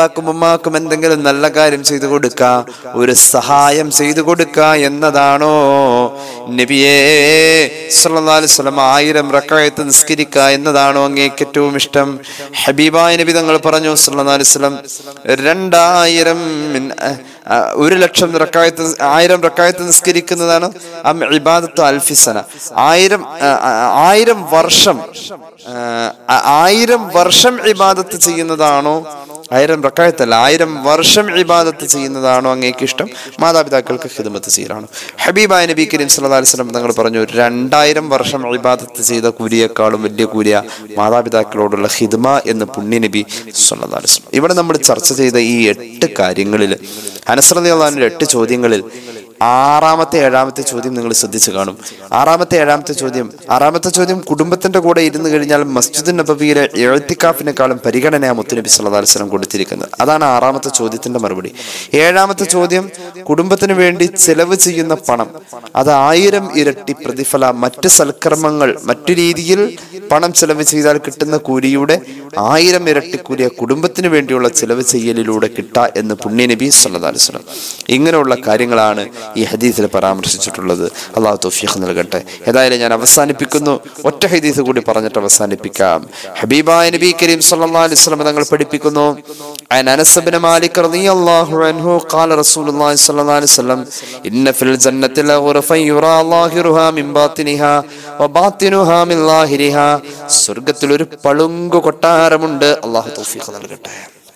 വാപ്പാക്കും ഉമ്മാക്കും എന്തെങ്കിലും നല്ല കാര്യം ചെയ്തു കൊടുക്ക ഒരു സഹായം ചെയ്തു കൊടുക്ക എന്നതാണോ നബിയേ സല്ലല്ലാഹു അലൈഹി വസല്ലം ആയിരം റക്അത്ത് നിസ്കരിക്കുക എന്നതാണോ അങ്ങേക്ക് ഏറ്റവും ഇഷ്ടം ഹബീബായ നബി തങ്ങൾ പറഞ്ഞു സല്ലല്ലാഹു അലൈഹി വസല്ലം രണ്ടായിരം മിൻ- ആ, ഒരു ലക്ഷം റക്കായത്ത് ആയിരം റക്കായത്ത് നിസ്കരിക്കുന്നതാണ് അം ഇബാദത്തു അൽഫിസന ആയിരം ആ, ആ, ആയിരം വർഷം ആ, ആ, ആയിരം വർഷം ഇബാദത്ത് ചെയ്യുന്നതാണോ ആയിരം റക്കായത്തല്ല ആയിരം വർഷം ഇബാദത്ത് ചെയ്യുന്നതാണോ അങ്ങേക്ക് ഇഷ്ടം മാതാപിതാക്കൾക്ക് ഹിദമത്ത് ചെയ്യലാണോ ഹബീബായ നബി കരീം സല്ലല്ലാഹു അലൈഹി വസല്ലം തങ്ങൾ പറഞ്ഞു രണ്ടായിരം വർഷം ഇബാദത്ത് ചെയ്ത കൂലിയേക്കാളും വലിയ കൂലിയ മാതാപിതാക്കളോടുള്ള ഹിദ്മ എന്ന് പുണ്യ നബി സല്ലല്ലാഹു അലൈഹി വസല്ലം ഇവിടെ നമ്മൾ ചർച്ച ചെയ്ത ഈ എട്ട് കാര്യങ്ങളിൽ അനസ്രതി അള്ളാഹിന്റെ എട്ട് ചോദ്യങ്ങളിൽ ആറാമത്തെ ഏഴാമത്തെ ചോദ്യം നിങ്ങൾ ശ്രദ്ധിച്ചു കാണും ആറാമത്തെ ഏഴാമത്തെ ചോദ്യം ആറാമത്തെ ചോദ്യം കുടുംബത്തിന്റെ കൂടെ ഇരുന്ന് കഴിഞ്ഞാൽ മസ്ജിദ് നബവിയിലെ എഴുത്തിക്കാഫിനെക്കാളും പരിഗണന മുത്തുനബി സല്ലല്ലാഹു അലൈഹി വസല്ലം കൊടുത്തിരിക്കുന്നത് അതാണ് ആറാമത്തെ ചോദ്യത്തിന്റെ മറുപടി ഏഴാമത്തെ ചോദ്യം കുടുംബത്തിന് വേണ്ടി ചെലവ് ചെയ്യുന്ന പണം അത് ആയിരം ഇരട്ടി പ്രതിഫല മറ്റ് സൽക്കർമ്മങ്ങൾ മറ്റു രീതിയിൽ പണം ചെലവ് ചെയ്താൽ കിട്ടുന്ന കൂലിയുടെ ആയിരം ഇരട്ടി കൂലിയ കുടുംബത്തിന് വേണ്ടിയുള്ള ചെലവ് ചെയ്യലിലൂടെ കിട്ട എന്ന് പുണ്യനബി സല്ലല്ലാഹു അലൈഹി വസല്ലം ഇങ്ങനെയുള്ള കാര്യങ്ങളാണ് ഈ ഹദീസിൽ പരാമർശിച്ചിട്ടുള്ളത് അള്ളാഹു തൗഫീഖ് നൽകട്ടെ ഏതായാലും ഞാൻ അവസാനിപ്പിക്കുന്നു ഒറ്റ ഹദീസ് കൂടി പറഞ്ഞിട്ട് അവസാനിപ്പിക്കാം ഹബീബായ നബി കരീം സല്ലല്ലാഹു അലൈഹി വസല്ലം തങ്ങൾ പഠിപ്പിക്കുന്നു عن انس بن مالك رضي الله عنه قال رسول الله صلى الله عليه وسلم ان في الجنه لغرفا يرى ظاهرها من باطنها وباطنها من ظاهرها സ്വർഗ്ഗത്തിൽ ഒരു പളുങ്കു കൊട്ടാരമുണ്ട് അള്ളാഹു തൗഫീഖ് നൽകട്ടെ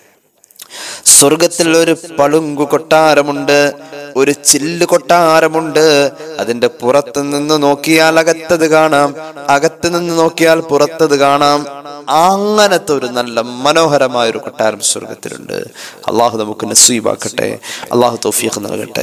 സ്വർഗത്തിൽ ഒരു പളുങ്കു കൊട്ടാരമുണ്ട് ഒരു ചില്ല് കൊട്ടാരമുണ്ട് അതിന്റെ പുറത്ത് നിന്ന് നോക്കിയാൽ അകത്തത് കാണാം അകത്ത് നിന്ന് നോക്കിയാൽ പുറത്തത് കാണാം അങ്ങനത്തെ ഒരു നല്ല മനോഹരമായ ഒരു കൊട്ടാരം സ്വർഗത്തിലുണ്ട് അള്ളാഹു നമുക്ക് നസീബാക്കട്ടെ അള്ളാഹു തൗഫീഖ് നൽകട്ടെ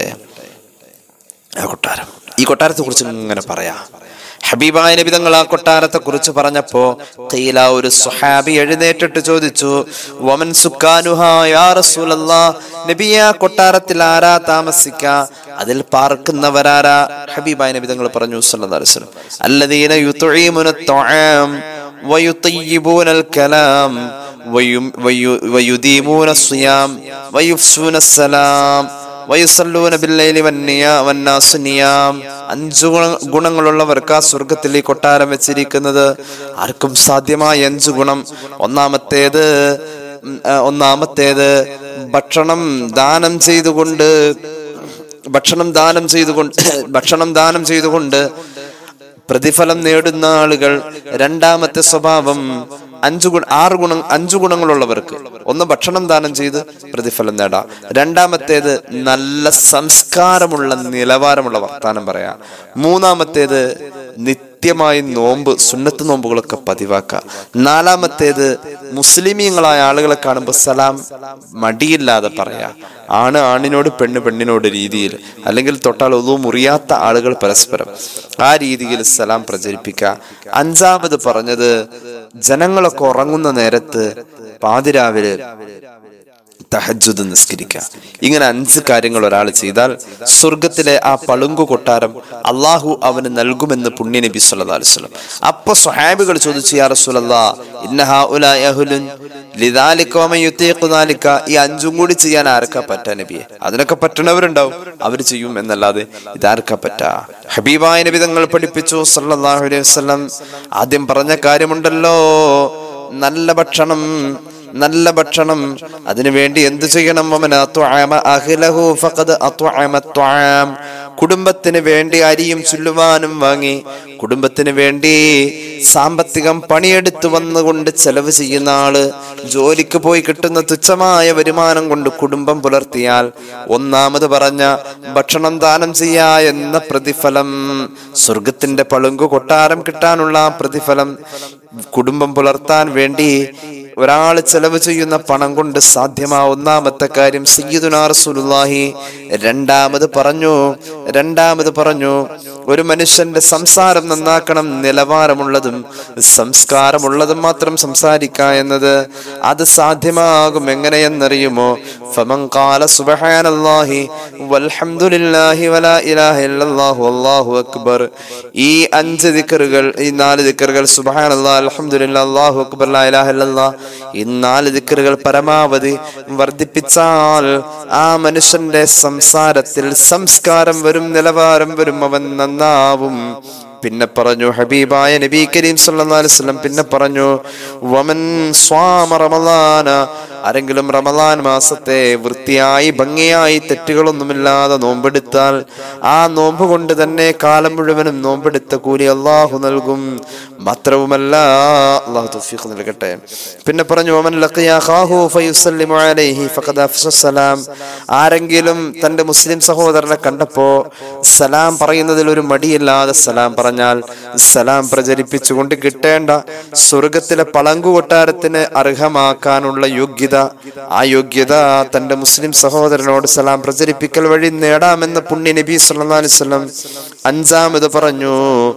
ആ കൊട്ടാരം ഈ കൊട്ടാരത്തെ കുറിച്ച് ഇങ്ങനെ പറയാം ഹബീബായ നബി തങ്ങൾ ആ കൊട്ടാരത്തെ കുറിച്ച് പറഞ്ഞപ്പോ ഖീല ഒരു സുഹാബി എഴുന്നേറ്റിട്ട് ചോദിച്ചു വമൻ സുക്കാനുഹാ യാ റസൂലല്ലാ നബിയെ ആ കൊട്ടാരത്തിൽ ആരാ താമസിക്ക അതിൽ പാർക്കുന്നവരാരാ ഹബീബായ നബി തങ്ങൾ പറഞ്ഞു സല്ലല്ലാഹു അലൈഹി വസല്ലം അല്ലദീന യുത്ഈമുന الطعام ويطيبون الكلام ويم- ويو- ويديمون الصيام ويفسون السلام വയുസല്ലൂന ബില്ലൈലി വന്നിയാ വന്നാസു നിയാം അഞ്ചു ഗുണ ഗുണങ്ങളുള്ളവർക്ക് ആ സ്വർഗത്തിൽ ഈ കൊട്ടാരം വെച്ചിരിക്കുന്നത് ആർക്കും സാധ്യമായ അഞ്ചു ഗുണം ഒന്നാമത്തേത് ഉം, ആ, ഒന്നാമത്തേത് ഭക്ഷണം ദാനം ചെയ്തുകൊണ്ട് ഭക്ഷണം ദാനം ചെയ്തുകൊണ്ട് ഭക്ഷണം ദാനം ചെയ്തുകൊണ്ട് പ്രതിഫലം നേടുന്ന ആളുകൾ രണ്ടാമത്തെ സ്വഭാവം അഞ്ചു ഗുണ ആറ് ഗുണം അഞ്ചു ഗുണങ്ങളുള്ളവർക്ക് ഒന്ന് ഭക്ഷണം ദാനം ചെയ്ത് പ്രതിഫലം നേടാം രണ്ടാമത്തേത് നല്ല സംസ്കാരമുള്ള നിലവാരമുള്ള വർത്താനം പറയാം മൂന്നാമത്തേത് നിത്യമായി നോമ്പ് സുന്നത്ത് നോമ്പുകളൊക്കെ പതിവാക്കുക നാലാമത്തേത് മുസ്ലിമീങ്ങളായ ആളുകളെ കാണുമ്പോൾ സലാം മടിയില്ലാതെ പറയാ ആണ് ആണിനോട് പെണ്ണ് പെണ്ണിനോട് രീതിയിൽ അല്ലെങ്കിൽ തൊട്ടാൽ ഒന്നും മുറിയാത്ത ആളുകൾ പരസ്പരം ആ രീതിയിൽ സലാം പ്രചരിപ്പിക്കുക അഞ്ചാമത് പറഞ്ഞത് ജനങ്ങളൊക്കെ ഉറങ്ങുന്ന നേരത്ത് പാതിരാവിലെ തഹജുദ് നിസ്കരിക്കുക ഇങ്ങനെ അഞ്ച് കാര്യങ്ങൾ ഒരാൾ ചെയ്താൽ സ്വർഗത്തിലെ ആ പളുങ്കു കൊട്ടാരം അള്ളാഹു അവന് നൽകുമെന്ന് പുണ്യ നബി സല്ലല്ലാഹു അലൈഹി വസല്ലം അപ്പൊ സ്വഹാബികൾ ചോദിച്ചു യാ റസൂലല്ലാ ഇന്ന ഹൗലാ യഹ്ലുൻ ലിദാലിക വമൻ യുതീഖു ദാലിക ഈ അഞ്ചും കൂടി ചെയ്യാൻ ആർക്കാ പറ്റാ നബിയെ അതിനൊക്കെ പറ്റുന്നവരുണ്ടാവും അവർ ചെയ്യും എന്നല്ലാതെ ഇതാർക്കാ പറ്റാ ഹബീബായ നബി തങ്ങൾ പഠിപ്പിച്ചു സല്ലല്ലാഹു അലൈഹി വസല്ലം ആദ്യം പറഞ്ഞ കാര്യമുണ്ടല്ലോ നല്ല ഭക്ഷണം നല്ല ഭക്ഷണം അതിനുവേണ്ടി എന്ത് ചെയ്യണം വമൻ അത്വഅമ അഹ്ലഹു ഫഖദ് അത്വഅമ അത്വഅം. കുടുംബത്തിന് വേണ്ടി അരിയും ചുല്ലുവാനും വാങ്ങി കുടുംബത്തിന് വേണ്ടി സാമ്പത്തികം പണിയെടുത്ത് വന്നുകൊണ്ട് ചെലവ് ചെയ്യുന്ന ആള് ജോലിക്ക് പോയി കിട്ടുന്ന തുച്ഛമായ വരുമാനം കൊണ്ട് കുടുംബം പുലർത്തിയാൽ ഒന്നാമത് പറഞ്ഞ ഭക്ഷണം ദാനം ചെയ്യാ എന്ന പ്രതിഫലം സ്വർഗത്തിന്റെ പളുങ്കു കൊട്ടാരം കിട്ടാനുള്ള ആ പ്രതിഫലം കുടുംബം പുലർത്താൻ വേണ്ടി ഒരാൾ ചെലവ് ചെയ്യുന്ന പണം കൊണ്ട് സാധ്യമാ ഒന്നാമത്തെ കാര്യം സയ്യിദുനാ റസൂലുള്ളാഹി രണ്ടാമത് പറഞ്ഞു രണ്ടാമത് പറഞ്ഞു ഒരു മനുഷ്യന്റെ സംസാരം നന്നാക്കണം നിലവാരമുള്ളതും സംസ്കാരമുള്ളതും മാത്രം സംസാരിക്ക എന്നത് അത് സാധ്യമാകും എങ്ങനെയെന്നറിയുമോ ഫമൻ ഖാല സുബ്ഹാനല്ലാഹി വൽഹംദുലില്ലാഹി വലാ ഇലാഹ ഇല്ലല്ലാഹു അല്ലാഹു അക്ബർ ഈ അഞ്ച് ദിക്റുകൾ ഈ നാല് ദിക്റുകൾ സുബ്ഹാനല്ലാഹ് അൽഹംദുലില്ലാഹ് അല്ലാഹു അക്ബർ ലാ ഇലാഹ ഇല്ലല്ലാഹ് ഈ നാല് ദിക്കറുകൾ പരമാവധി വർദ്ധിപ്പിച്ചാൽ ആ മനുഷ്യന്റെ സംസാരത്തിൽ സംസ്കാരം വരും നിലവാരം വരും അവൻ നന്നാവും പിന്നെ പറഞ്ഞു ഹബീബായ നബി കരീം സല്ലല്ലാഹു അലൈഹി വസല്ലം പിന്നെ പറഞ്ഞു വമൻ സ്വാമ റമളാന ആരെങ്കിലും റമളാൻ മാസത്തെ വൃത്തിയായി ഭംഗിയായി തെറ്റുകളൊന്നുമില്ലാതെ നോമ്പെടുത്താൽ ആ നോമ്പ് കൊണ്ട് തന്നെ കാലം മുഴുവനും നോമ്പെടുത്ത കൂലി അള്ളാഹു നൽകും മാത്രവുമല്ല അള്ളാഹു തൗഫീഖ് നൽകട്ടെ പിന്നെ പറഞ്ഞു വമൻ ലഖിയ അഖാഹു ഫയുസല്ലിമു അലൈഹി ഫഖദ് അഫ്ശ സലാം ആരെങ്കിലും തന്റെ മുസ്ലിം സഹോദരനെ കണ്ടപ്പോ സലാം പറയുന്നതിൽ ഒരു മടിയില്ലാതെ സലാം പറഞ്ഞാൽ സലാം പ്രചരിപ്പിച്ചുകൊണ്ട് കിട്ടേണ്ട സ്വർഗത്തിലെ പളങ്കു കൊട്ടാരത്തിന് അർഹമാക്കാനുള്ള യോഗ്യത ആ യോഗ്യത തന്റെ മുസ്ലിം സഹോദരനോട് സലാം പ്രചരിപ്പിക്കൽ വഴി നേടാമെന്ന് പുണ്യ നബി സല്ലല്ലാഹു അലൈഹി വസല്ലം അഞ്ചാമത് പറഞ്ഞു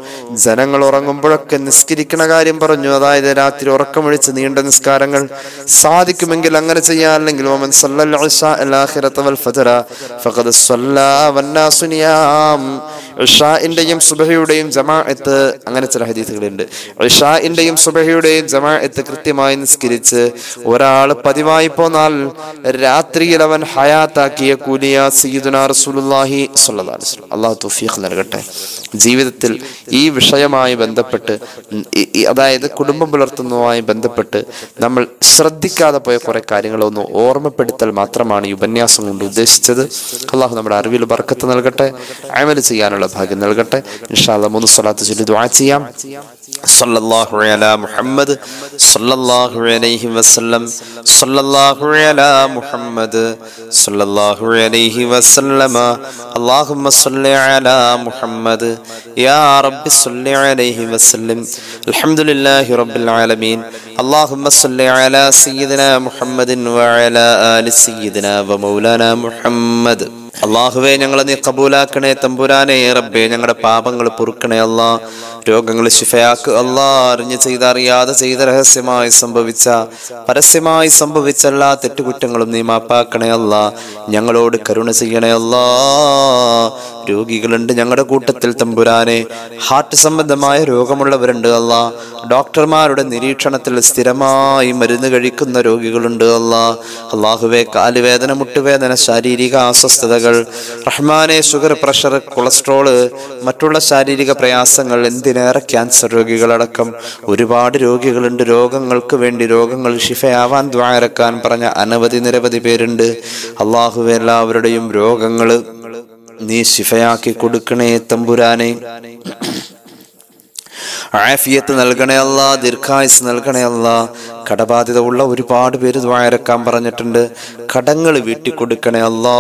ജനങ്ങൾ ഉറങ്ങുമ്പോഴൊക്കെ നിസ്കരിക്കണ കാര്യം പറഞ്ഞു അതായത് രാത്രി ഉറക്കമൊഴിച്ച് നീണ്ട നിസ്കാരങ്ങൾ സാധിക്കുമെങ്കിൽ അങ്ങനെ ചെയ്യാൻ അല്ലെങ്കിൽ വമൻ സല്ലൽ ഇശാ അൽ ആഖിറത വൽ ഫജ്റ ഫഖദ് സല്ലാ വന്നാസു നിയാം ഇഷാഇന്റെയും സുബഹയുടെയും ജമാഅത്ത് അങ്ങനെ ചില ഹദീസുകളുണ്ട് ഇഷാഇന്റെയും സുബഹയുടെയും ജമാഅത്ത് കൃത്യമായി നിസ്കരിച്ച് ഒരാൾ പതിവായി പോന്നാൽ രാത്രിയിൽ അവൻ ഹയാത്താക്കിയ കൂലിയ സയ്യിദുനാ റസൂലുള്ളാഹി സ്വല്ലല്ലാഹു അലൈഹി വസല്ലം അല്ലാഹു തൗഫീഖ് നൽകട്ടെ ജീവിതത്തിൽ ഈ വിഷയമായി ബന്ധപ്പെട്ട് ഈ- ഈ- അതായത് കുടുംബം പുലർത്തുന്നതുമായി ബന്ധപ്പെട്ട് നമ്മൾ ശ്രദ്ധിക്കാതെ പോയ കുറെ കാര്യങ്ങളൊന്ന് ഓർമ്മപ്പെടുത്തൽ മാത്രമാണ് ഈ ഉപന്യാസം കൊണ്ട് ഉദ്ദേശിച്ചത് അള്ളാഹു നമ്മുടെ അറിവിൽ ബർക്കത്ത് നൽകട്ടെ അമൽ ചെയ്യാനുള്ള ഭാഗ്യം നൽകട്ടെ ഇൻഷാല്ല മൂന്ന് സ്വലാത്ത് ചൊല്ലി ദുആ ചെയ്യാം സല്ലല്ലാഹു അലാ മുഹമ്മദ് സല്ലല്ലാഹു അലൈഹി വസല്ലം സല്ലല്ലാഹു അലാ മുഹമ്മദ് സല്ലല്ലാഹു അലൈഹി വസല്ലമ اللهم صل على محمد يا رب صل عليه وسلم الحمد لله رب العالمين اللهم صل على سيدنا محمد وعلى آل سيدنا ومولانا محمد അള്ളാഹുവെ ഞങ്ങളെ നീ കബൂലാക്കണേ തമ്പുരാനെ റബ്ബേ ഞങ്ങളുടെ പാപങ്ങൾ പൊറുക്കണേ അല്ലാ രോഗങ്ങൾ ശിഫയാക്ക് അല്ലാ അറിഞ്ഞ് ചെയ്ത അറിയാതെ ചെയ്ത രഹസ്യമായി സംഭവിച്ച പരസ്യമായി സംഭവിച്ച എല്ലാ തെറ്റുകുറ്റങ്ങളും നീ മാപ്പാക്കണേ അല്ലാ ഞങ്ങളോട് കരുണ ചെയ്യണേ അല്ലാ രോഗികളുണ്ട് ഞങ്ങളുടെ കൂട്ടത്തിൽ തമ്പുരാനെ ഹാർട്ട് സംബന്ധമായ രോഗമുള്ളവരുണ്ട് അല്ല ഡോക്ടർമാരുടെ നിരീക്ഷണത്തിൽ സ്ഥിരമായി മരുന്ന് കഴിക്കുന്ന രോഗികളുണ്ട് അല്ല അള്ളാഹുവെ കാലുവേദന മുട്ടുവേദന ശാരീരിക അസ്വസ്ഥതകൾ റഹ്മാനെ ഷുഗർ പ്രഷർ കൊളസ്ട്രോള് മറ്റുള്ള ശാരീരിക പ്രയാസങ്ങൾ എന്തിനേറെ ക്യാൻസർ രോഗികളടക്കം ഒരുപാട് രോഗികളുണ്ട് രോഗങ്ങൾക്ക് വേണ്ടി രോഗങ്ങൾ ഷിഫയാവാൻ ദ്വാരക്കാൻ പറഞ്ഞ അനവധി നിരവധി പേരുണ്ട് അള്ളാഹുവെ എല്ലാവരുടെയും രോഗങ്ങള് നീ ശിഫയാക്കി കൊടുക്കണേ തമ്പുരാനെ ആഫിയത്ത് നൽകണേ അല്ല ദീർഘായുസ് നൽകണേ അല്ല കടബാധ്യത ഉള്ള ഒരുപാട് പേര് ദ്വാരക്കാൻ പറഞ്ഞിട്ടുണ്ട് കടങ്ങൾ വീട്ടിക്കൊടുക്കണേ അല്ലാ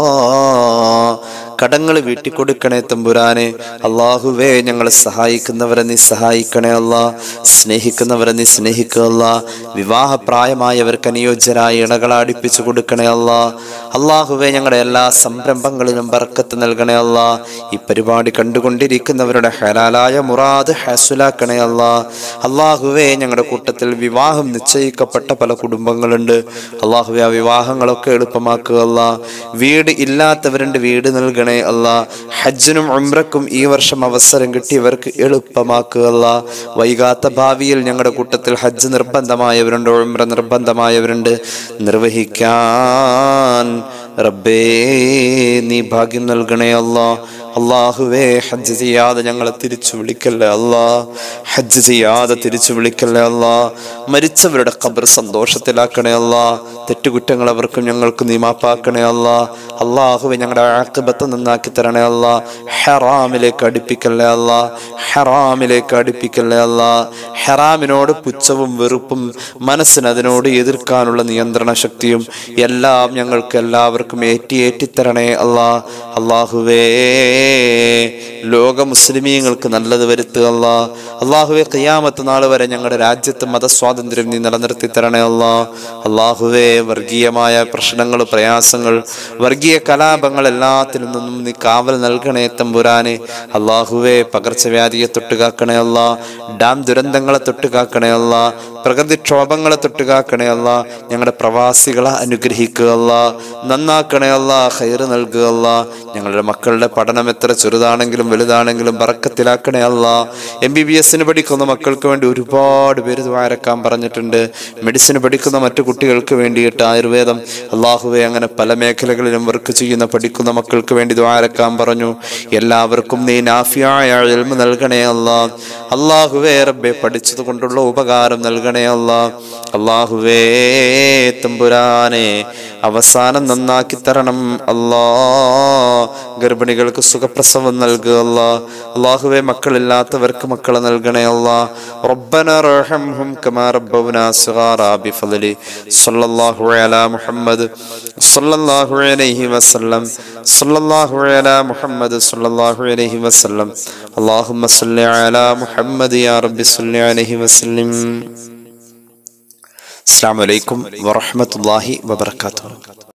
കടങ്ങൾ വീട്ടിക്കൊടുക്കണേ തമ്പുരാനെ അള്ളാഹുവേ ഞങ്ങളെ സഹായിക്കുന്നവരെ നീ സഹായിക്കണേ അല്ല സ്നേഹിക്കുന്നവരെ നീ സ്നേഹിക്കുക അല്ല വിവാഹപ്രായമായവർക്ക് അനുയോജ്യരായ ഇണകളെ അടുപ്പിച്ചു കൊടുക്കണേ അല്ല അള്ളാഹുവേ ഞങ്ങളുടെ എല്ലാ സംരംഭങ്ങളിലും ബർക്കത്ത് നൽകണേ അല്ല ഈ പരിപാടി കണ്ടുകൊണ്ടിരിക്കുന്നവരുടെ ഹലാലായ മുറാദ് ഹാസുലാക്കണേ അല്ല അള്ളാഹുവേ ഞങ്ങളുടെ കൂട്ടത്തിൽ വിവാഹം നിശ്ചയിക്കപ്പെട്ട പല കുടുംബങ്ങളുണ്ട് അള്ളാഹുവെ ആ വിവാഹങ്ങളൊക്കെ എളുപ്പമാക്കുക അല്ല വീട് ഇല്ലാത്തവരുണ്ട് വീട് നൽകണേ അല്ല ഹജ്ജിനും ഉംറക്കും ഈ വർഷം അവസരം കിട്ടിയവർക്ക് എളുപ്പമാക്കുക അല്ല വൈകാത്ത ഭാവിയിൽ ഞങ്ങളുടെ കൂട്ടത്തിൽ ഹജ്ജ് നിർബന്ധമായവരുണ്ട് ഉംറ നിർബന്ധമായവരുണ്ട് നിർവഹിക്കാൻ റബ്ബേ നീ ഭാഗ്യം നൽകണേ അല്ലാ അള്ളാഹുവേ ഹജ്ജ് ചെയ്യാതെ ഞങ്ങളെ തിരിച്ചു വിളിക്കല്ലേ അല്ലാ ഹജ്ജ് ചെയ്യാതെ തിരിച്ചു വിളിക്കല്ലേ അല്ലാ മരിച്ചവരുടെ ഖബർ സന്തോഷത്തിലാക്കണേ അല്ലാ തെറ്റുകുറ്റങ്ങൾ അവർക്കും ഞങ്ങൾക്ക് നീ മാപ്പാക്കണേ അല്ലാ അള്ളാഹുവെ ഞങ്ങളുടെ ആക്കിബത്ത് നന്നാക്കി തരണേ അല്ലാ ഹെറാമിലേക്ക് അടുപ്പിക്കല്ലേ അല്ലാ ഹെറാമിലേക്ക് അടുപ്പിക്കല്ലേ അല്ലാ ഹെറാമിനോട് പുച്ഛവും വെറുപ്പും മനസ്സിന് അതിനോട് എതിർക്കാനുള്ള നിയന്ത്രണ ശക്തിയും എല്ലാം ഞങ്ങൾക്ക് എല്ലാവർക്കും ഏറ്റി ഏറ്റിത്തരണേ അല്ലാ അള്ളാഹുവേ ലോക മുസ്ലിമീങ്ങൾക്ക് നല്ലത് വരുത്തുക അല്ലാ അള്ളാഹുവെ കയ്യാമത്ത് നാൾ വരെ ഞങ്ങളുടെ രാജ്യത്ത് മതസ്വാതന്ത്ര്യം നീ നിലനിർത്തി തരണേ അല്ലാ അള്ളാഹുവേ വർഗീയമായ പ്രശ്നങ്ങൾ പ്രയാസങ്ങൾ വർഗീയ കലാപങ്ങൾ എല്ലാത്തിൽ നിന്നും നീ കാവൽ നൽകണേ തമ്പുരാനെ അള്ളാഹുവേ പകർച്ചവ്യാധിയെ തൊട്ടുകാക്കണേ അല്ലാ ഡാം ദുരന്തങ്ങളെ തൊട്ടുകാക്കണേ അല്ലാ പ്രകൃതിക്ഷോഭങ്ങളെ തൊട്ടുകാക്കണേ അല്ല ഞങ്ങളുടെ പ്രവാസികളെ അനുഗ്രഹിക്കുക അല്ല നന്നാക്കണേ അല്ല ഹൈറ് നൽകുക അല്ല ഞങ്ങളുടെ മക്കളുടെ പഠനം എത്ര ചെറുതാണെങ്കിലും വലുതാണെങ്കിലും ബറക്കത്തിലാക്കണേ അല്ല എം ബി ബി എസിന് പഠിക്കുന്ന മക്കൾക്ക് വേണ്ടി ഒരുപാട് പേര് ദ്വാരക്കാൻ പറഞ്ഞിട്ടുണ്ട് മെഡിസിന് പഠിക്കുന്ന മറ്റു കുട്ടികൾക്ക് വേണ്ടിയിട്ട് ആയുർവേദം അള്ളാഹുവെ അങ്ങനെ പല മേഖലകളിലും വർക്ക് ചെയ്യുന്ന പഠിക്കുന്ന മക്കൾക്ക് വേണ്ടി ദ്വാരക്കാൻ പറഞ്ഞു എല്ലാവർക്കും നീ നാഫിയായ എൽമ നൽകണേ അല്ല അള്ളാഹുവേ റബ്ബെ പഠിച്ചത് കൊണ്ടുള്ള ഉപകാരം നൽകണേ അല്ല അള്ളാഹുവേ തമ്പുരാനെ അവസാനം നന്നാക്കി തരണം അല്ലാ ഗർഭിണികൾക്ക് സുഖപ്രസവം നൽകുക അല്ലാ അള്ളാഹുവെ മക്കളില്ലാത്തവർക്ക് മക്കളെ നൽകണേ അല്ലാ റബ്ബന റഹംഹും കമാ റബ്ബൗനാ സിഗാറാ ബിഫളലി സ്വല്ലല്ലാഹു അലാ മുഹമ്മദ് സ്വല്ലല്ലാഹു അലൈഹി വസല്ലം സ്വല്ലല്ലാഹു അലാ മുഹമ്മദ് സ്വല്ലല്ലാഹു അലൈഹി വസല്ലം اللهم صل على محمد يا رب صل عليه وسلم السلام عليكم ورحمة الله وبركاته